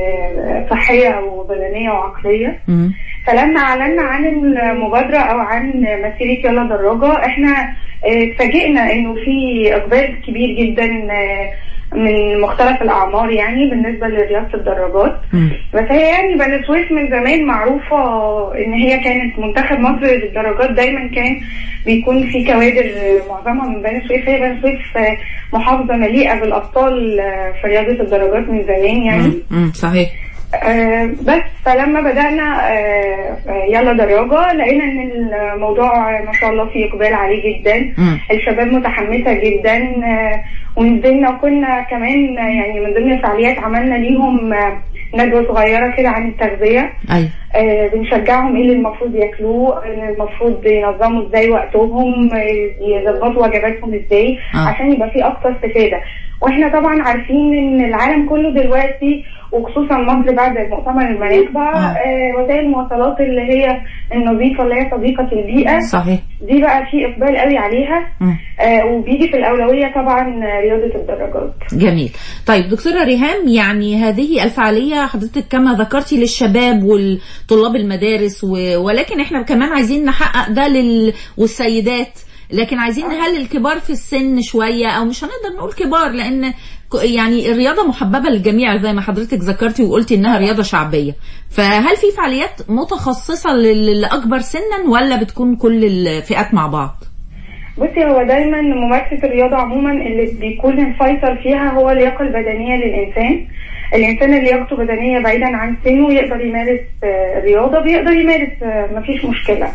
آه، صحية أو بدنية وعقلية فلما اعلنا عن المبادره او عن مسيره يلا دراجه احنا آه، اتفاجئنا انه في اقبال كبير جدا آه، من مختلف الاعمار يعني بالنسبه لرياضه الدراجات بس هي يعني بني سويف من زمان معروفه ان هي كانت منتخب مصر للدراجات دايما كان بيكون في كوادر آه، معظمها من بني سويف هي بني سويف آه، محافظه مليئه بالابطال آه، في رياضه الدراجات من زمان يعني مم. صحيح آه، بس فلما بدأنا آه، آه، يلا دراجة لقينا ان الموضوع ما شاء الله فيه اقبال عليه جدا مم. الشباب متحمسة جدا آه، ونزلنا وكنا كمان آه، يعني من ضمن الفعاليات عملنا ليهم آه، ندوة صغيرة كده عن التغذية ايوه آه، بنشجعهم ايه اللي المفروض ياكلوه إن المفروض ينظموا ازاي وقتهم آه، يظبطوا وجباتهم ازاي آه. عشان يبقى في اكتر استفاده واحنا طبعا عارفين ان العالم كله دلوقتي وخصوصا مصر بعد مؤتمر المناخ بقى آه، وسائل المواصلات اللي هي النظيفه اللي هي صديقه البيئه صحيح دي بقى في اقبال قوي عليها مم. آه، وبيجي في الاولويه طبعا رياضه الدراجات جميل طيب دكتورة ريهام يعني هذه الفعالية حضرتك كما ذكرتي للشباب والطلاب المدارس و... ولكن احنا كمان عايزين نحقق ده لل... والسيدات لكن عايزين نهلل الكبار في السن شوية او مش هنقدر نقول كبار لان ك- يعني الرياضة محببة للجميع زي ما حضرتك ذكرتي وقلتي انها رياضة شعبية فهل في فعاليات متخصصة لل- لأكبر سنا ولا بتكون كل الفئات مع بعض؟ بصي هو دايما ممارسة الرياضة عموما اللي بيكون الفيصل فيها هو اللياقة البدنية للإنسان الإنسان اللي لياقته بدنية بعيدا عن سنه يقدر يمارس آه، الرياضة بيقدر يمارس آه، مفيش مشكلة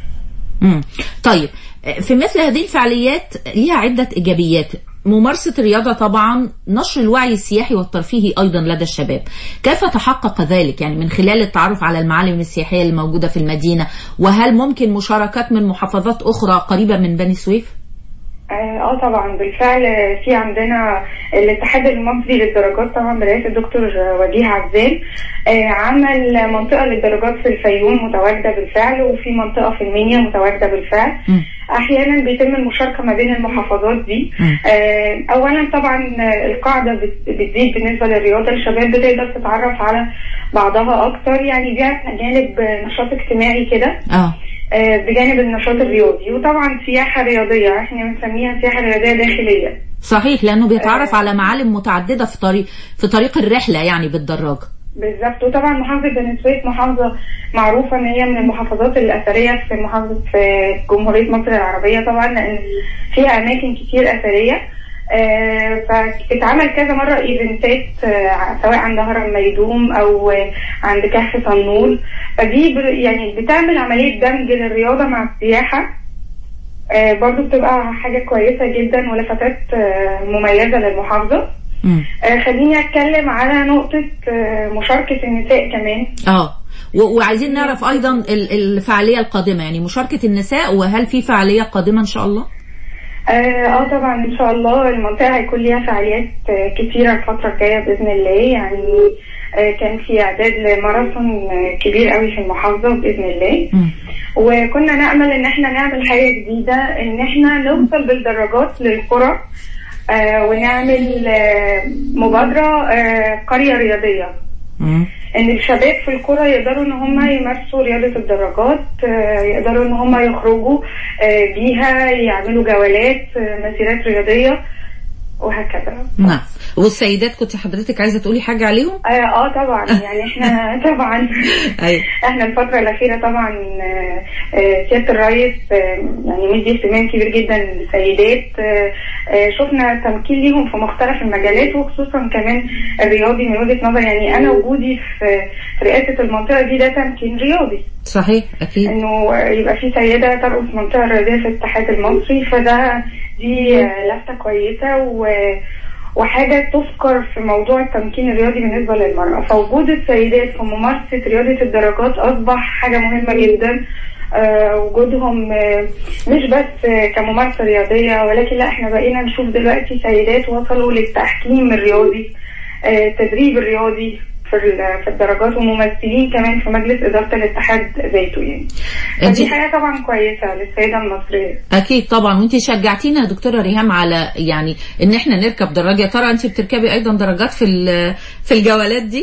مم. طيب في مثل هذه الفعاليات ليها عدة إيجابيات ممارسة الرياضة طبعا نشر الوعي السياحي والترفيهي أيضا لدى الشباب كيف تحقق ذلك يعني من خلال التعرف على المعالم السياحية الموجودة في المدينة وهل ممكن مشاركات من محافظات أخرى قريبة من بني سويف؟ اه آه طبعا بالفعل في عندنا الاتحاد المصري للدرجات طبعا برئاسة الدكتور وجيه عزام آه عمل منطقة للدرجات في الفيوم متواجدة بالفعل وفي منطقة في المنيا متواجدة بالفعل احيانا بيتم المشاركه ما بين المحافظات دي آه اولا طبعا القاعده بت- بتزيد بالنسبه للرياضه الشباب بتقدر تتعرف على بعضها اكتر يعني بيعمل جانب نشاط اجتماعي كده اه آه، بجانب النشاط الرياضي وطبعا سياحه رياضيه احنا بنسميها سياحه رياضيه داخليه صحيح لأنه بيتعرف على معالم متعددة في طريق في طريق الرحلة يعني بالدراجة بالظبط وطبعا محافظه بني سويف محافظه معروفه ان هي من المحافظات الاثريه في محافظه في جمهوريه مصر العربيه طبعا لان فيها اماكن كتير اثريه آه، فاتعمل كذا مرة ايفنتات آه، سواء عند هرم ميدوم او آه، عند كهف صنور فدي بر- يعني بتعمل عملية دمج للرياضة مع السياحة آه، برضو بتبقى حاجة كويسة جدا ولفتات آه، مميزة للمحافظة آه، خليني اتكلم على نقطة آه، مشاركة النساء كمان اه و- وعايزين نعرف أيضا ال- الفعالية القادمة يعني مشاركة النساء وهل في فعالية قادمة إن شاء الله؟ اه آه طبعا ان شاء الله المنطقه هيكون ليها فعاليات آه، كتيره الفتره الجايه باذن الله يعني آه، كان في اعداد لماراثون آه، كبير قوي في المحافظه باذن الله وكنا نامل ان احنا نعمل حاجه جديده ان احنا نوصل بالدراجات للقرى آه، ونعمل آه، مبادره آه، قريه رياضيه ان الشباب في القرى يقدروا ان هم يمارسوا رياضه الدراجات آه، يقدروا ان هم يخرجوا آه، بيها يعملوا جولات آه، مسيرات رياضيه وهكذا نعم والسيدات كنت حضرتك عايزة تقولي حاجة عليهم؟ اه آه، طبعا يعني احنا طبعا أيوة احنا الفترة الأخيرة طبعا آه، آه، سيادة الرئيس آه، يعني مدي اهتمام كبير جدا للسيدات آه، آه، شفنا تمكين ليهم في مختلف المجالات وخصوصا كمان الرياضي من وجهة نظر يعني أنا وجودي في في رئاسة المنطقة دي ده تمكين رياضي صحيح أكيد انه يبقى في سيده ترقص منطقه رياضيه في الاتحاد المصري فده دي لفته كويسه و وحاجة تذكر في موضوع التمكين الرياضي بالنسبة للمرأة فوجود السيدات في ممارسة رياضة الدراجات أصبح حاجة مهمة جدا آه وجودهم آه مش بس آه كممارسة رياضية ولكن لا احنا بقينا نشوف دلوقتي سيدات وصلوا للتحكيم الرياضي آه، التدريب الرياضي في ال- في الدرجات وممثلين كمان في مجلس إدارة الاتحاد ذاته يعني أنت- فدي حاجة طبعا كويسة للسيدة المصرية اكيد طبعا وانت شجعتينا يا دكتوره ريهام على يعني ان احنا نركب دراجه يا ترى انت بتركبي ايضا درجات في ال- في الجولات دي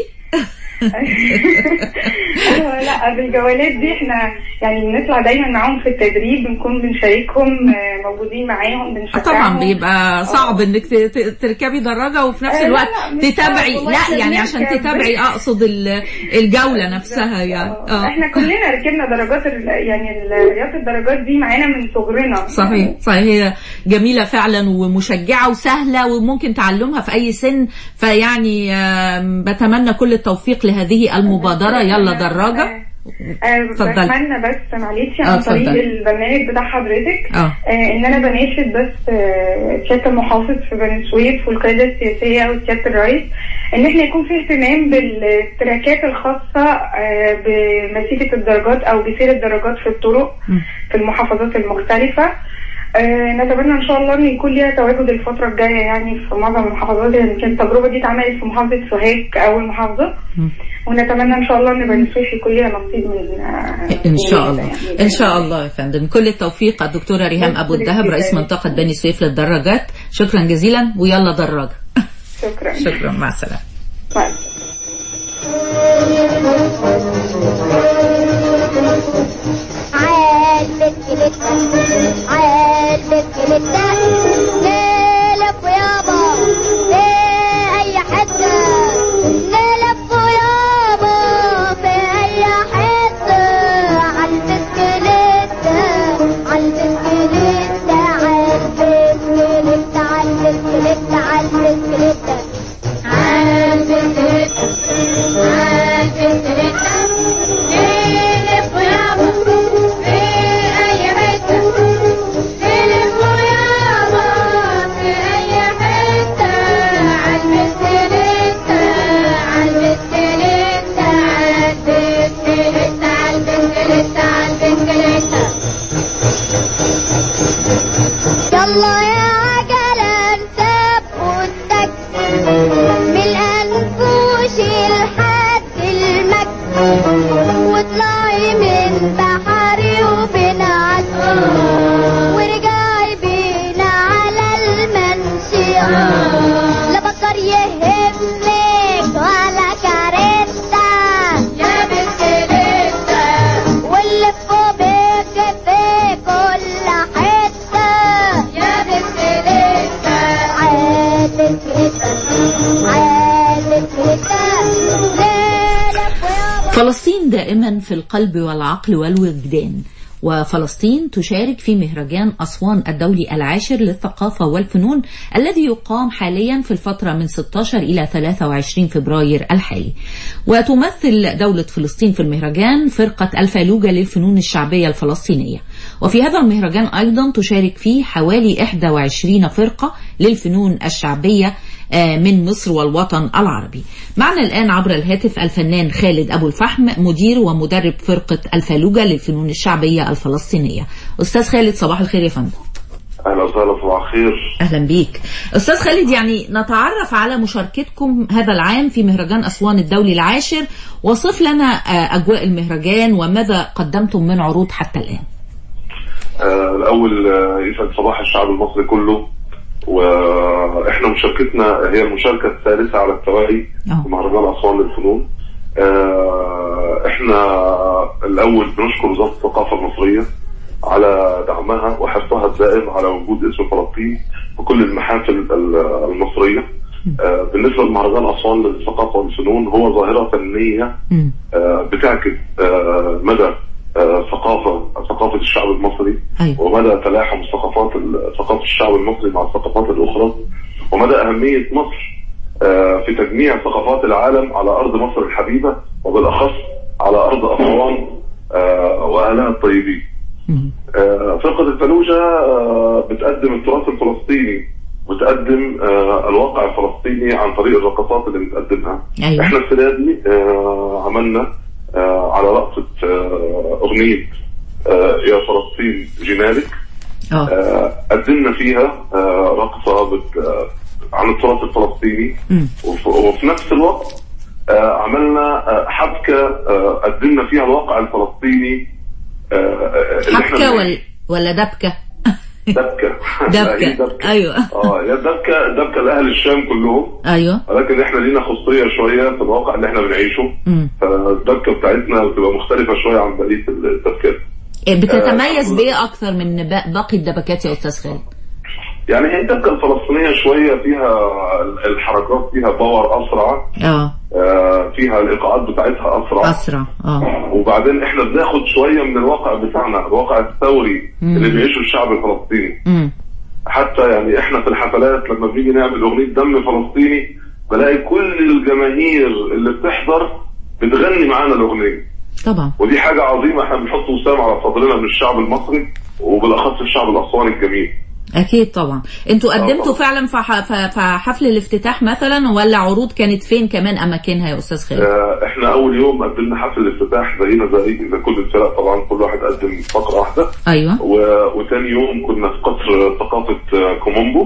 أيوة، لا بالجولات دي احنا يعني بنطلع دايما معاهم في التدريب بنكون بنشاركهم آه، موجودين معاهم بنشجعهم طبعا بيبقى صعب انك ت- ت- تركبي دراجه وفي نفس آه، لا، الوقت لا، مش تتابعي صعب، والله لا إحنا يعني عشان بنركب. تتابعي اقصد ال- الجوله نفسها يعني اه احنا كلنا ركبنا درجات ال- يعني ال- رياضة الدرجات دي معانا من صغرنا صحيح صحيح هي جميلة فعلا ومشجعة وسهلة وممكن تعلمها في أي سن فيعني آم، بتمنى كل التوفيق لهذه المبادرة يلا دراجة آه، اتفضلي. بتمنى بس معلش آه، عن طريق اتفضلي. البرنامج بتاع حضرتك اه آه، ان انا بناشد بس آه، سياده المحافظ في بني سويف والقياده السياسيه وسياده الرئيس ان احنا يكون في اهتمام بالتراكات الخاصه آه، بمسيره الدرجات او بسير الدرجات في الطرق في المحافظات المختلفه آه، نتمنى ان شاء الله ان يكون ليها تواجد الفتره الجايه يعني في معظم المحافظات يعني يمكن التجربه دي اتعملت في محافظه سوهاج اول محافظه ونتمنى ان شاء الله ان بني سويف يكون ليها نصيب من آه، إن شاء من الله يعني. إن شاء الله يا فندم كل التوفيق الدكتورة ريهام أبو الدهب رئيس منطقة بني سويف للدراجات شكرا جزيلا ويلا دراجة شكرا شكرا مع السلامة مع عالبك كلتها عالبك كلتها نلف يابا في اي حتة نلف يابا في اي حتة عالبسكليتة عالبسكليتة عالبسكليتة عالبسكليتة عالبسكليتة عالبسكليتة عالبسكليتة نلف يابا في اي حتة نلف يابا في اي حتة عالبسكليتة عالبسكليتة عالبسكليتة عالبسكليتة عالبسكليتة يلا يا عجلة انساب قدك من الأنفوش لحد المك واطلعي من بحري وبنعد ورجعي بينا على المنشية لا بكر يهمك ولا كاريتا يا بسكليتة واللي فوق بيك في كل حتة يا بسكليتة عالبسكليتة عالبسكليتة فلسطين دائما في القلب والعقل والوجدان وفلسطين تشارك في مهرجان أسوان الدولي العاشر للثقافة والفنون الذي يقام حاليا في الفترة من 16 إلى 23 فبراير الحالي وتمثل دولة فلسطين في المهرجان فرقة الفالوجة للفنون الشعبية الفلسطينية وفي هذا المهرجان أيضا تشارك فيه حوالي 21 فرقة للفنون الشعبية آه، من مصر والوطن العربي معنا الآن عبر الهاتف الفنان خالد أبو الفحم مدير ومدرب فرقة الفالوجة للفنون الشعبية الفلسطينية أستاذ خالد صباح الخير يا فندم اهلا وسهلا صباح الخير أهلا بيك أستاذ خالد يعني نتعرف على مشاركتكم هذا العام في مهرجان أسوان الدولي العاشر وصف لنا آه، أجواء المهرجان وماذا قدمتم من عروض حتى الآن آه الاول آه، يسعد صباح الشعب المصري كله واحنا مشاركتنا هي المشاركه الثالثه على التوالي في مهرجان اسوان للفنون آه احنا الاول بنشكر وزاره الثقافه المصريه على دعمها وحرصها الدائم على وجود اسم فلسطين في كل المحافل ال- المصريه آه بالنسبه لمهرجان اسوان للثقافه والفنون هو ظاهره فنيه آه، بتعكس آه، مدى آه، ثقافة ثقافة الشعب المصري ومدى تلاحم الثقافات ثقافة الشعب المصري مع الثقافات الأخرى ومدى أهمية مصر آه، في تجميع ثقافات العالم على أرض مصر الحبيبة وبالأخص على أرض أسوان آه، وأهلها الطيبين آه، فرقة الفلوجة آه، بتقدم التراث الفلسطيني وتقدم آه، الواقع الفلسطيني عن طريق الرقصات اللي بتقدمها أيوة. احنا السنه دي آه، عملنا آه، على رقصه آه، اغنيه آه، يا فلسطين جمالك آه، قدمنا فيها آه، رقصه بت- آه، عن التراث الفلسطيني مم. وف- وفي نفس الوقت آه، عملنا آه، حبكه آه، قدمنا فيها الواقع الفلسطيني آه، آه، اللي احنا حبكة بنعيشه. ولا ولا دبكة دبكه لا، هي دبكة ايوه اه يا دبكه دبكه لاهل الشام كلهم ايوه ولكن احنا لينا خصوصيه شويه في الواقع اللي احنا بنعيشه مم. فالدبكه بتاعتنا بتبقى مختلفه شويه عن بقيه الدبكات بتتميز آه، بايه اكثر من با- باقي الدبكات يا استاذ خالد يعني هي الدبكه الفلسطينيه شويه فيها الحركات فيها باور اسرع اه آه، فيها الايقاعات بتاعتها اسرع اسرع اه وبعدين احنا بناخد شويه من الواقع بتاعنا الواقع الثوري مم. اللي بيعيشه الشعب الفلسطيني مم. حتى يعني احنا في الحفلات لما بنيجي نعمل اغنيه دم فلسطيني بلاقي كل الجماهير اللي بتحضر بتغني معانا الاغنيه طبعا ودي حاجه عظيمه احنا بنحط وسام على صدرنا من الشعب المصري وبالاخص الشعب الاسواني الجميل اكيد طبعا انتوا آه، قدمتوا طبعا. فعلا في ح- في- في حفل الافتتاح مثلا ولا عروض كانت فين كمان اماكنها يا استاذ خالد آه، احنا اول يوم قدمنا حفل الافتتاح زينا زي زي كل الفرق طبعا كل واحد قدم فقره واحده ايوه و... وتاني يوم كنا في قصر ثقافة آه، كومومبو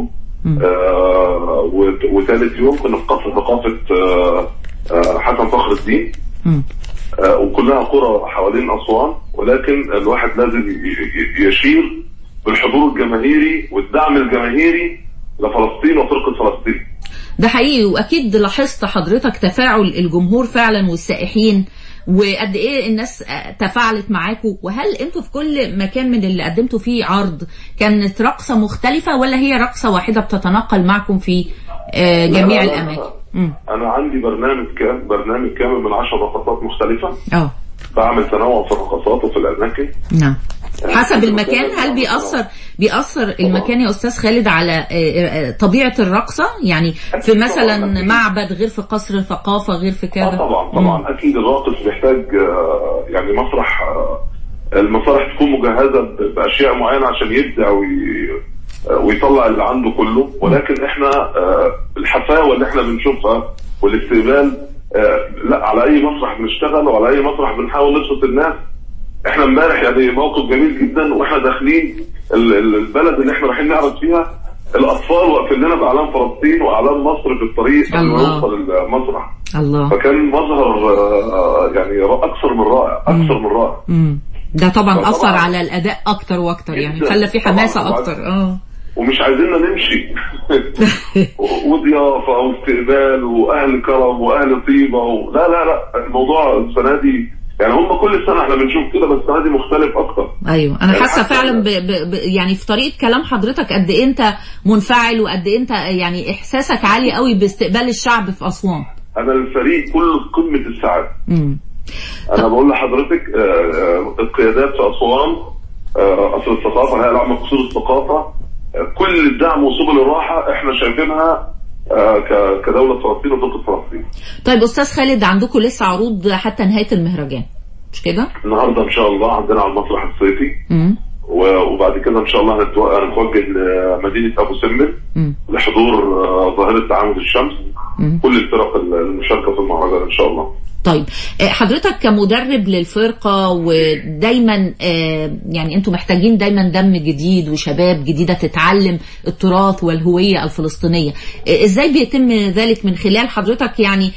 آه وت... وتالت يوم كنا في قصر ثقافة آه آه حسن فخر الدين مم. آه وكلها قرى حوالين أسوان ولكن الواحد لازم ي... ي- يشير بالحضور الجماهيري والدعم الجماهيري لفلسطين وفرقة فلسطين ده حقيقي واكيد لاحظت حضرتك تفاعل الجمهور فعلا والسائحين وقد ايه الناس آه، تفاعلت معاكم وهل انتوا في كل مكان من اللي قدمتوا فيه عرض كانت رقصة مختلفة ولا هي رقصة واحدة بتتنقل معكم في آه، لا، جميع لا، لا. الاماكن مم. أنا عندي برنامج كام برنامج كامل من عشر رقصات مختلفة اه بعمل تنوع في الرقصات وفي الأماكن نعم حسب كل المكان مكان هل له بيأثر بيأثر المكان يا أستاذ خالد على آه، آه، طبيعة الرقصة يعني في مثلا معبد غير في قصر ثقافة غير في كذا اه طبعا طبعا اكيد الراقص بيحتاج آه، يعني مسرح آه، المسارح تكون مجهزه ب- باشياء معينه عشان يبدع وي- آه، ويطلع اللي عنده كله ولكن احنا آه، الحفاوه اللي احنا بنشوفها والاستقبال آه، لا على اي مسرح بنشتغل وعلى اي مسرح بنحاول نبسط الناس احنا امبارح يعني موقف جميل جدا واحنا داخلين ال- ال- البلد اللي احنا رايحين نعرض فيها الاطفال واقفين لنا باعلام فلسطين واعلام مصر في الطريق قبل ما الله. نوصل المسرح الله فكان مظهر آه، يعني اكثر من رائع اكثر من رائع مم. ده طبعا طبعاً. أثر على الأداء أكتر وأكتر يعني جداً. خلى في حماسة طبعاً. أكتر اه ومش عايزيننا نمشي وضيافه واستقبال واهل كرم واهل طيبه و... لا لا لا الموضوع السنه دي يعني هم كل سنه احنا بنشوف كده بس السنه دي مختلف اكتر ايوه انا يعني حاسه حتى- فعلا ب... ب... ب... يعني في طريقه كلام حضرتك قد ايه انت منفعل وقد ايه انت يعني احساسك عالي قوي باستقبال الشعب في اسوان انا الفريق كله في قمه السعاده امم انا بقول لحضرتك آه، آه، القيادات في اسوان آه، قصر الثقافه الهيئه العامه لقصور الثقافه آه، كل الدعم وسبل الراحه احنا شايفينها آه، ك- كدوله فلسطين وفرقه فلسطين طيب استاذ خالد عندكم لسه عروض حتى نهايه المهرجان مش كده؟ النهارده ان شاء الله عندنا على المسرح الصيفي امم و- وبعد كده ان شاء الله هنتو- هنتوجه لمدينه ابو سمبل مم. لحضور آه، ظاهره تعامد الشمس مم. كل الفرق المشاركه في المهرجان ان شاء الله طيب آه، حضرتك كمدرب للفرقة ودايما آه، يعني انتوا محتاجين دايما دم جديد وشباب جديدة تتعلم التراث والهوية الفلسطينية آه، ازاي بيتم ذلك من خلال حضرتك يعني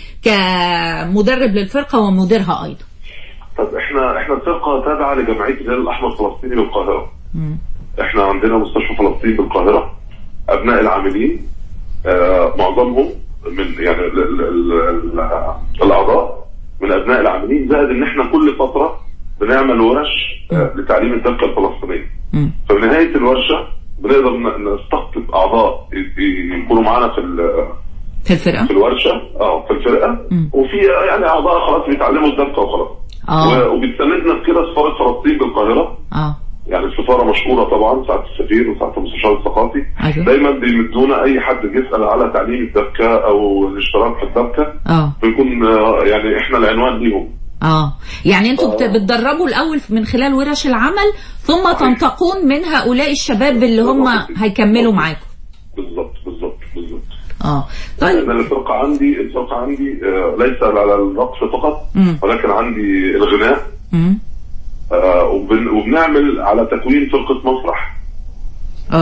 كمدرب للفرقة ومديرها ايضا طب احنا احنا الفرقه تابعه لجمعيه الهلال الاحمر الفلسطيني بالقاهره مم. احنا عندنا مستشفى فلسطين بالقاهره ابناء العاملين آه معظمهم من يعني ال ال ال ال الاعضاء من ابناء العاملين زائد ان احنا كل فتره بنعمل ورش آه لتعليم الدبكه الفلسطينيه مم. ففي نهايه الورشه بنقدر ن- نستقطب اعضاء ي- ي- يكونوا معانا في ال- في الفرقة في الورشه اه في الفرقه مم. وفي يعني اعضاء خلاص بيتعلموا الدبكه وخلاص اه و- وبتساندنا في كده سفاره فلسطين بالقاهره اه يعني السفاره مشهوره طبعا ساعه السفير وساعه المستشار الثقافي أيوة. دايما بيمدونا اي حد بيسال على تعليم الدبكه او الاشتراك في الدبكه اه بيكون آه، يعني احنا العنوان ليهم اه يعني انتوا بت- آه. بتدربوا الاول من خلال ورش العمل ثم تنتقون من هؤلاء الشباب اللي هم هيكملوا معاكم بالظبط بالظبط بالظبط اه طيب انا الفرقه عندي الفرقه عندي آه، ليس على الرقص فقط مم. ولكن عندي الغناء مم. آه، وبن- وبنعمل على تكوين فرقه مسرح اه يعني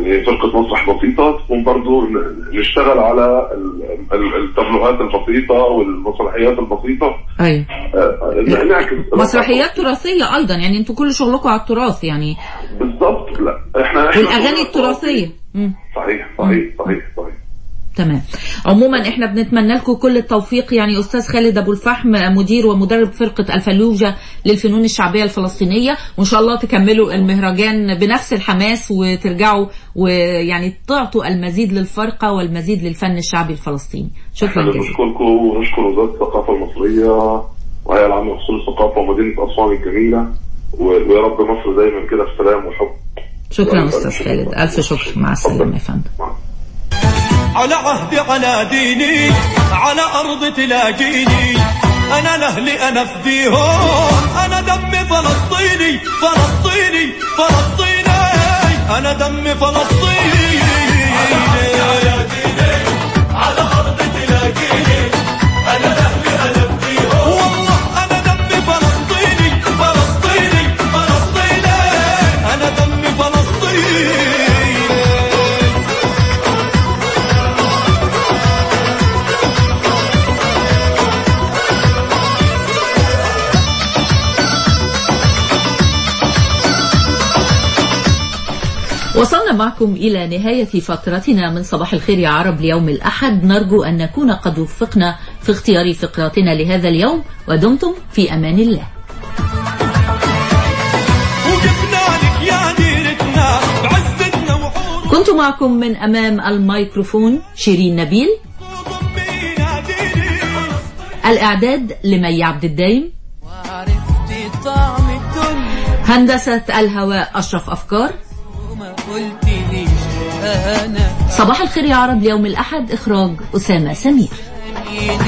يعني فرقه مسرح بسيطه تكون برضو ن- نشتغل على ال- ال- التابلوهات البسيطه والمسرحيات البسيطه ايوه آه، نعكس مسرحيات تراثيه ايضا يعني انتوا كل شغلكم على التراث يعني بالضبط لا احنا إحنا والاغاني شغلنا التراثيه مم. صحيح صحيح صحيح صحيح تمام عموما احنا بنتمنى لكم كل التوفيق يعني استاذ خالد ابو الفحم مدير ومدرب فرقه الفلوجه للفنون الشعبيه الفلسطينيه وان شاء الله تكملوا المهرجان بنفس الحماس وترجعوا ويعني تعطوا المزيد للفرقه والمزيد للفن الشعبي الفلسطيني شكرا احنا جزيلا بنشكركم ونشكر وزاره الثقافه المصريه وهي العامه لحصول الثقافه ومدينه اسوان الجميله و- ويا رب مصر دايما كده في سلام وحب شكرا استاذ خالد الف شكر مع السلامه يا فندم على عهدي على ديني على أرض تلاقيني أنا لأهلي أنا فديهم أنا دمي فلسطيني فلسطيني فلسطيني أنا دمي فلسطيني على أرض تلاقيني أنا لأهلي أنا فديهم والله أنا دمي فلسطيني فلسطيني فلسطيني أنا دمي فلسطيني وصلنا معكم إلى نهاية فترتنا من صباح الخير يا عرب ليوم الأحد نرجو أن نكون قد وفقنا في اختيار فقراتنا لهذا اليوم ودمتم في أمان الله وقفنا لك يا ديرتنا بعزتنا وحور كنت معكم من أمام الميكروفون شيرين نبيل الإعداد لمي عبد الدايم عرفتي طعم الدنيا هندسة الهواء أشرف أفكار وما قلتليش انا صباح الخير يا عرب ليوم الأحد إخراج أسامة سمير